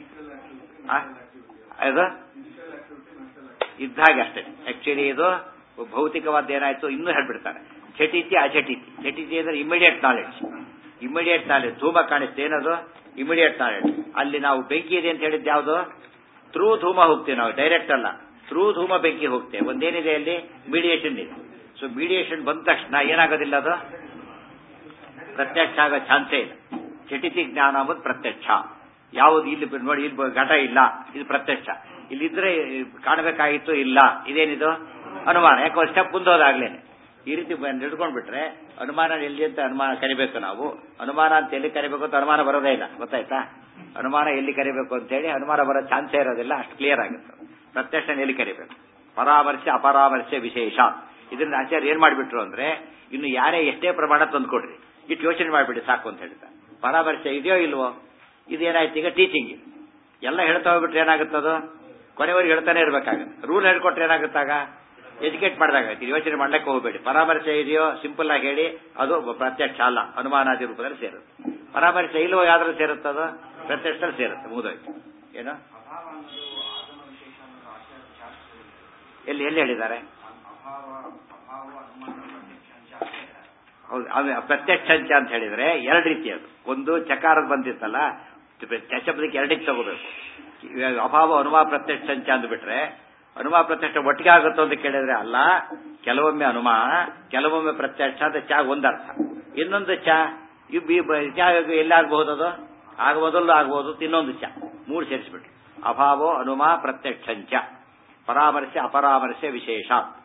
[SPEAKER 1] ಅದು ಇದ್ದಾಗೆ ಅಷ್ಟೇ ಆಕ್ಚುಲಿ ಇದು ಭೌತಿಕವಾದ ಏನಾಯ್ತು ಇನ್ನೂ ಹೇಳ್ಬಿಡ್ತಾರೆ ಝಟಿತಿ ಅಝಟಿತಿ ಝಟಿತಿ ಅಂದ್ರೆ ಇಮಿಡಿಯೇಟ್ ನಾಲೆಡ್ಜ್ ಇಮಿಡಿಯೇಟ್ ನಾಲೆಡ್ಜ್ ಧೂಮ ಕಾಣಿಸ್ತೆ ಏನದು ಇಮಿಡಿಯೇಟ್ ನಾಲೆಡ್ಜ್ ಅಲ್ಲಿ ನಾವು ಬೆಂಕಿ ಇದೆ ಅಂತ ಹೇಳಿದ್ದು ಯಾವುದು ಥ್ರೂ ಧೂಮ ಹೋಗ್ತೀವಿ ನಾವು ಡೈರೆಕ್ಟ್ ಅಲ್ಲ ಥ್ರೂ ಧೂಮ ಬೆಂಕಿ ಹೋಗ್ತೇವೆ ಒಂದೇನಿದೆ ಅಲ್ಲಿ ಮೀಡಿಯೇಷನ್ ಇದೆ ಸೊ ಮೀಡಿಯೇಷನ್ ಬಂದ ತಕ್ಷಣ ಏನಾಗೋದಿಲ್ಲ ಅದು ಪ್ರತ್ಯಕ್ಷ ಆಗೋ ಚಾನ್ಸೇ ಇಲ್ಲ ಚಟಿತಿ ಜ್ಞಾನ ಅಂಬುದು ಪ್ರತ್ಯಕ್ಷ ಯಾವುದು ಇಲ್ಲಿ ನೋಡಿ ಇಲ್ಲಿ ಘಟ ಇಲ್ಲ ಇದು ಪ್ರತ್ಯಕ್ಷ ಇಲ್ಲಿದ್ರೆ ಕಾಣಬೇಕಾಗಿತ್ತು ಇಲ್ಲ ಇದೇನಿದು ಅನುಮಾನ ಯಾಕೆ ಒಂದು ಸ್ಟೆಪ್ ಮುಂದೋದಾಗ್ಲೇನೆ ಈ ರೀತಿ ನಿಡ್ಕೊಂಡ್ಬಿಟ್ರೆ ಅನುಮಾನ ಎಲ್ಲಿ ಅಂತ ಅನುಮಾನ ಕರಿಬೇಕು ನಾವು ಅನುಮಾನ ಅಂತ ಎಲ್ಲಿ ಕರಿಬೇಕು ಅಂತ ಅನುಮಾನ ಬರೋದೇ ಇಲ್ಲ ಗೊತ್ತಾಯ್ತಾ ಅನುಮಾನ ಎಲ್ಲಿ ಕರಿಬೇಕು ಅಂತ ಹೇಳಿ ಅನುಮಾನ ಬರೋ ಚಾನ್ಸೇ ಇರೋದಿಲ್ಲ ಅಷ್ಟು ಕ್ಲಿಯರ್ ಆಗುತ್ತೆ ಪ್ರತ್ಯಕ್ಷ ಎಲ್ಲಿ ಕರಿಬೇಕು ಪರಾಮರ್ಶೆ ಅಪರಾಮರ್ಶೆ ವಿಶೇಷ ಇದನ್ನ ಆಚಾರ್ಯ ಏನ್ ಮಾಡ್ಬಿಟ್ರು ಅಂದ್ರೆ ಇನ್ನು ಯಾರೇ ಎಷ್ಟೇ ಪ್ರಮಾಣ ತಂದ್ಕೊಡ್ರಿ ಇಟ್ಟು ಯೋಚನೆ ಮಾಡ್ಬಿಡಿ ಸಾಕು ಅಂತ ಹೇಳ್ತಾರೆ ಪರಾಮರ್ಶೆ ಇದೆಯೋ ಇಲ್ವೋ ಇದೇನಾಯ್ತು ಈಗ ಟೀಚಿಂಗ್ ಎಲ್ಲ ಹೇಳ್ತಾ ಹೋಗ್ಬಿಟ್ರೆ ಏನಾಗುತ್ತದು ಕೊನೆವರೆಗೆ ಹೇಳ್ತಾನೆ ಇರ್ಬೇಕಾಗತ್ತೆ ರೂಲ್ ಹೇಳ್ಕೊಟ್ರೆ ಏನಾಗುತ್ತಾಗ ಎಜುಕೇಟ್ ಮಾಡಿದಾಗತ್ತೆ ಯೋಚನೆ ಮಾಡ್ಲಿಕ್ಕೆ ಹೋಗಬೇಡಿ ಪರಾಮರ್ಶೆ ಇದೆಯೋ ಸಿಂಪಲ್ ಆಗಿ ಹೇಳಿ ಅದು ಪ್ರತ್ಯಕ್ಷ ಅಲ್ಲ ಅನುಮಾನಾದಿ ರೂಪದಲ್ಲಿ ಸೇರುತ್ತೆ ಪರಾಮರ್ಶೆ ಇಲ್ವೋ ಯಾವ್ದ್ರಲ್ಲಿ ಸೇರುತ್ತದು ಪ್ರತ್ಯಕ್ಷದಲ್ಲಿ ಸೇರುತ್ತೆ ಮುಗಿದೋಯ್ತು ಏನು ಎಲ್ಲಿ ಎಲ್ಲಿ ಹೇಳಿದ್ದಾರೆ ಹೌದು ಅದು ಪ್ರತ್ಯಕ್ಷ ಅಂತ ಹೇಳಿದ್ರೆ ಎರಡು ರೀತಿ ಅದು ಒಂದು ಚಕಾರದ ಬಂದಿತ್ತಲ್ಲ ಶಬ್ದಕ್ಕೆ ಎರಡಿಗೆ ತಗೋಬೇಕು ಅಭಾವ ಅನುಮಾ ಪ್ರತ್ಯಕ್ಷ ಅಂದ್ಬಿಟ್ರೆ ಅನುಮಾ ಪ್ರತ್ಯಕ್ಷ ಒಟ್ಟಿಗೆ ಆಗುತ್ತೋ ಅಂತ ಕೇಳಿದ್ರೆ ಅಲ್ಲ ಕೆಲವೊಮ್ಮೆ ಅನುಮಾನ ಕೆಲವೊಮ್ಮೆ ಪ್ರತ್ಯಕ್ಷ ಅಂತ ಚಾ ಒಂದರ್ಥ ಇನ್ನೊಂದು ಚಾ ಚಾ ಎಲ್ಲಾಗಬಹುದು ಅದು ಆಗ ಮೊದಲು ಆಗಬಹುದು ಇನ್ನೊಂದು ಚಾ ಮೂರು ಸೇರಿಸ್ಬಿಟ್ರು ಅಭಾವೋ ಅನುಮಾ ಪ್ರತ್ಯಕ್ಷಂಚ ಪರಾಮರ್ಶೆ ಅಪರಾಮರ್ಶೆ ವಿಶೇಷ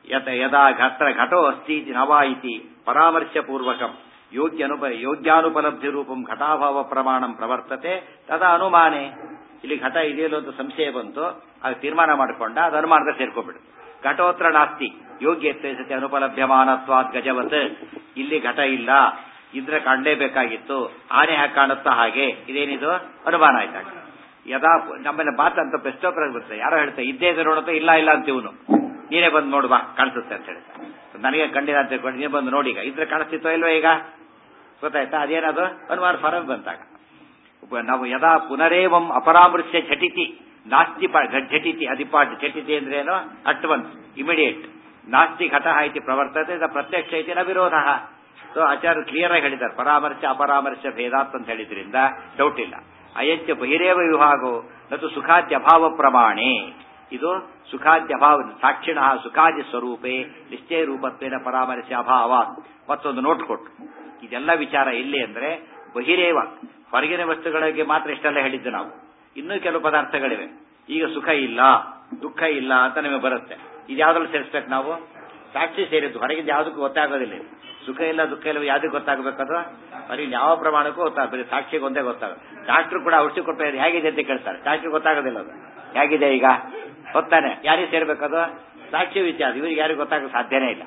[SPEAKER 1] ಯತ ಯದಾ ಘತ್ರ ಘಟೋ ಅಸ್ತಿ ಇತಿ ನವಾ ಇತಿ ಪರಾಮರ್ಶ್ಯ ಪೂರ್ವಕಂ ಯೋಗ್ಯನುಪ ಯೋಗ್ಯಾನುಪಲಬ್ಧಿ ರೂಪಂ ಘಟಾಭಾವ ಪ್ರಮಾಣಂ ಪ್ರವರ್ತತೆ ತದಾ ಅನುಮಾನೆ ಇಲ್ಲಿ ಘಟ ಇದೆಯಲ್ಲೋ ಅಂತ ಸಂಶಯ ಬಂತು ಅದು ತೀರ್ಮಾನ ಮಾಡಿಕೊಂಡ ಅದು ಅನುಮಾನದ ಸೇರ್ಕೊಂಡ್ಬಿಡು ಘಟೋತ್ರ ನಾಸ್ತಿ ಯೋಗ್ಯತೆ ಸತಿ ಅನುಪಲಭ್ಯಮಾನತ್ವಾದ್ ಗಜವತ್ ಇಲ್ಲಿ ಘಟ ಇಲ್ಲ ಇದ್ರೆ ಕಾಣಲೇಬೇಕಾಗಿತ್ತು ಆನೆ ಹಾಗೆ ಕಾಣುತ್ತಾ ಹಾಗೆ ಇದೇನಿದು ಅನುಮಾನ ಆಯ್ತಾಗ ಯದಾ ನಮ್ಮೆಲ್ಲ ಮಾತು ಅಂತ ಪ್ರಶ್ನೋತ್ತರ ಬರುತ್ತೆ ಯಾರೋ ಹೇಳ್ತಾರೆ ಇದ್ದೇ ಇದೆ ನೋಡುತ್ತೆ ಇಲ್ಲ ಇಲ್ಲ ಅಂತೀವನು ನೀನೇ ಬಂದು ನೋಡು ಬಾ ಕಾಣಿಸುತ್ತೆ ಅಂತ ಹೇಳ್ತಾರೆ ನನಗೆ ಕಂಡಿಲ್ಲ ಅಂತ ತಿಳ್ಕೊಂಡು ನೀನು ಬಂದು ನೋಡಿ ಈಗ ಇದ್ರೆ ಕಾಣಿಸ್ತಿತ್ತೋ ಇಲ್ವೋ ಈಗ ಗೊತ್ತಾಯ್ತಾ ಅದೇನದು ಅನುಮಾನ ಫಾರಂ ಬಂತಾಗ ಉಪ- ನಾವು ಯದಾ ಪುನರೇವಂ ಅಪರಾಮೃಶ್ಯ ಝಟಿತಿ ನಾಸ್ತಿ ಪ- ಝಟಿತಿ ಅದಿಪಾಟ್ ಝಟಿತಿ ಅಂದ್ರೆ ಏನು ಅಟ್ ಒನ್ಸ್ ಇಮಿಡಿಯೇಟ್ ನಾಸ್ತಿ ಘಟಃ ಇತಿ ಪ್ರವರ್ತತೆ ಸ ಪ್ರತ್ಯಕ್ಷ ಇತಿ ನ ವಿರೋಧ ಸೊ ಆಚಾರ್ಯ ಕ್ಲಿಯರ್ ಆಗಿ ಹೇಳಿದ್ದಾರೆ ಪರಾಮರ್ಶ ಅಪರಾಮರ್ಶ ಭೇದಾತ್ ಅಂತ ಹೇಳಿದ್ರಿಂದ ಡೌಟ್ ಇಲ್ಲ ಅಯಂಚ ಬಹಿರೇವ ವಿಭಾಗೋ ನತು ಸುಖಾದ್ಯ ಅಭಾವ ಪ್ರಮಾಣೆ ಇದು ಸುಖಾದ್ಯ ಅಭಾವ ಸಾಕ್ಷಿಣ ಸುಖಾದಿ ಸ್ವರೂಪೇ ನಿಶ್ಚಯ ರೂಪತ್ವೇನ ಪರಾಮರ್ಶ ಅಭಾವ ಮತ್ತೊಂದು ನೋಟ್ ಕೊಟ್ಟು ಇದೆಲ್ಲ ವಿಚಾರ ಎಲ್ಲಿ ಅಂದ್ರೆ ಬಹಿರೇವ ಹೊರಗಿನ ವಸ್ತುಗಳಿಗೆ ಮಾತ್ರ ಇಷ್ಟೆಲ್ಲ ಹೇಳಿದ್ದು ನಾವು ಇನ್ನೂ ಕೆಲವು ಪದಾರ್ಥಗಳಿವೆ ಈಗ ಸುಖ ಇಲ್ಲ ದುಃಖ ಇಲ್ಲ ಅಂತ ನಿಮಗೆ ಬರುತ್ತೆ ಇದ್ಯಾವ್ದ್ರಲ್ಲಿ ಸೇರಿಸ್ಬೇಕು ನಾವು ಸಾಕ್ಷಿ ಸೇರಿದ್ದು ಹೊರಗಿಂದ ಯಾವುದಕ್ಕೂ ಗೊತ್ತಾಗೋದಿಲ್ಲ ಇದು. ಸುಖ ಇಲ್ಲ ದುಃಖ ಇಲ್ಲ ಯಾವ್ದಕ್ಕೆ ಗೊತ್ತಾಗಬೇಕದು ಹೊರಗಿನ ಯಾವ ಪ್ರಮಾಣಕ್ಕೂ ಗೊತ್ತಾಗಬೇಕು ಸಾಕ್ಷಿಗೆ ಒಂದೇ ಗೊತ್ತಾಗುತ್ತೆ ಡಾಕ್ಟ್ರು ಕೂಡ ಔಷಧಿ ಕೊಡ್ತಾರೆ ಹೇಗಿದೆ ಅಂತ ಕೇಳ್ತಾರೆ ಡಾಕ್ಟ್ರಿಗೆ ಗೊತ್ತಾಗೋದಿಲ್ಲ ಅದು ಹೇಗಿದೆ ಈಗ ಗೊತ್ತಾನೆ ಯಾರಿಗೆ ಸೇರ್ಬೇಕದು ಸಾಕ್ಷಿ ವಿಚಾರ ಇವ್ರಿಗೆ ಯಾರಿಗೂ ಗೊತ್ತಾಗೋ ಸಾಧ್ಯನೇ ಇಲ್ಲ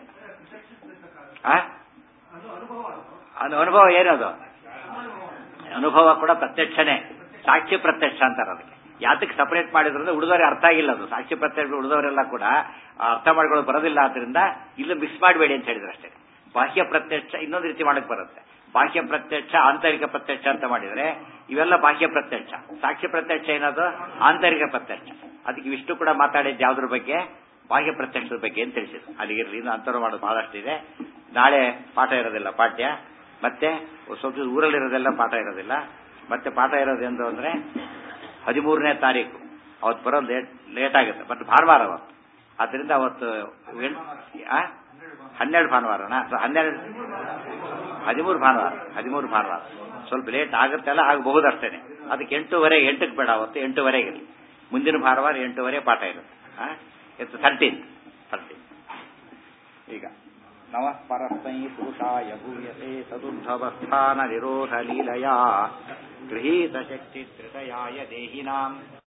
[SPEAKER 1] ಆ ಅದು ಅನುಭವ ಏನದು ಅನುಭವ ಕೂಡ ಪ್ರತ್ಯಕ್ಷನೇ ಸಾಕ್ಷಿ ಪ್ರತ್ಯಕ್ಷ ಅಂತಾರೆ ಅದಕ್ಕೆ ಯಾತಕ್ಕೆ ಸಪರೇಟ್ ಮಾಡಿದ್ರು ಅಂದ್ರೆ ಉಳಿದವರಿಗೆ ಅರ್ಥ ಆಗಿಲ್ಲ ಅದು ಸಾಕ್ಷಿ ಪ್ರತ್ಯಕ್ಷ ಉಳಿದವರೆಲ್ಲ ಕೂಡ ಆ ಅರ್ಥ ಮಾಡ್ಕೊಳ್ಳೋದು ಬರೋದಿಲ್ಲ ಆದ್ರಿಂದ ಇಲ್ಲಿ ಮಿಕ್ಸ್ ಮಾಡಬೇಡಿ ಅಂತ ಹೇಳಿದ್ರು ಅಷ್ಟೇ ಬಾಹ್ಯ ಪ್ರತ್ಯಕ್ಷ ಇನ್ನೊಂದು ರೀತಿ ಮಾಡಕ್ ಬರುತ್ತೆ ಬಾಹ್ಯ ಪ್ರತ್ಯಕ್ಷ ಆಂತರಿಕ ಪ್ರತ್ಯಕ್ಷ ಅಂತ ಮಾಡಿದ್ರೆ ಇವೆಲ್ಲ ಬಾಹ್ಯ ಪ್ರತ್ಯಕ್ಷ ಸಾಕ್ಷಿ ಪ್ರತ್ಯಕ್ಷ ಏನದು ಆಂತರಿಕ ಪ್ರತ್ಯಕ್ಷ ಅದಕ್ಕೆ ಇವಿಷ್ಟು ಕೂಡ ಮಾತಾಡಿದ್ದು ಯಾವ್ದ್ರ ಬಗ್ಗೆ ಬಾಹ್ಯ ಪ್ರತ್ಯಕ್ಷದ ಬಗ್ಗೆ ಅಂತ ತಿಳಿಸಿದ್ರು ಅಲ್ಲಿಗಿರ್ಲಿ ಇನ್ನು ಅಂತರ ಮಾಡೋದು ಬಹಳಷ್ಟಿದೆ ನಾಳೆ ಪಾಠ ಇರೋದಿಲ್ಲ ಪಾಠ್ಯ ಮತ್ತೆ ಸ್ವಲ್ಪ ಊರಲ್ಲಿರೋದೆಲ್ಲ ಪಾಠ ಇರೋದಿಲ್ಲ ಮತ್ತೆ ಪಾಠ ಇರೋದು ಎಂದು ಅಂದ್ರೆ ಹದಿಮೂರನೇ ತಾರೀಕು ಅವತ್ತು ಬರೋದು ಲೇಟ್ ಲೇಟ್ ಆಗುತ್ತೆ ಬಟ್ ಭಾನುವಾರ ಅವತ್ತು ಆದ್ರಿಂದ ಅವತ್ತು ಎಂಟ್- ಆ? ಹನ್ನೆರಡು ಭಾನುವಾರನಾ ಸೊ ಹನ್ನೆರಡು ಹದಿಮೂರು ಭಾನುವಾರ ಹದಿಮೂರು ಭಾನುವಾರ ಸ್ವಲ್ಪ ಲೇಟ್ ಆಗುತ್ತಲ್ಲ ಆಗಬಹುದು ಅಷ್ಟೇನೆ ಅದಕ್ಕೆ ಎಂಟೂವರೆ ಎಂಟಕ್ಕೆ ಬೇಡ ಅವತ್ತು ಎಂಟೂವರೆಗೆ ಇರಲಿ ಮುಂದಿನ ಭಾನುವಾರ ಎಂಟೂವರೆ ಪಾಠ ಇರುತ್ತೆ ಇತ್ತು ಥರ್ಟೀನ್ ಥರ್ಟೀನ್ ಈಗ ನಮಃ ಪರಸ್ಮೈ ಪುರುಷಾಯ ಭೂಯತೆ ಸದುದ್ಭवस्थಾನ ನಿರೋಧ ಲೀಲಯಾ ಗೃಹೀತ ಶಕ್ತಿ ಧೃತಯಾಯ ದೇಹಿನಾಂ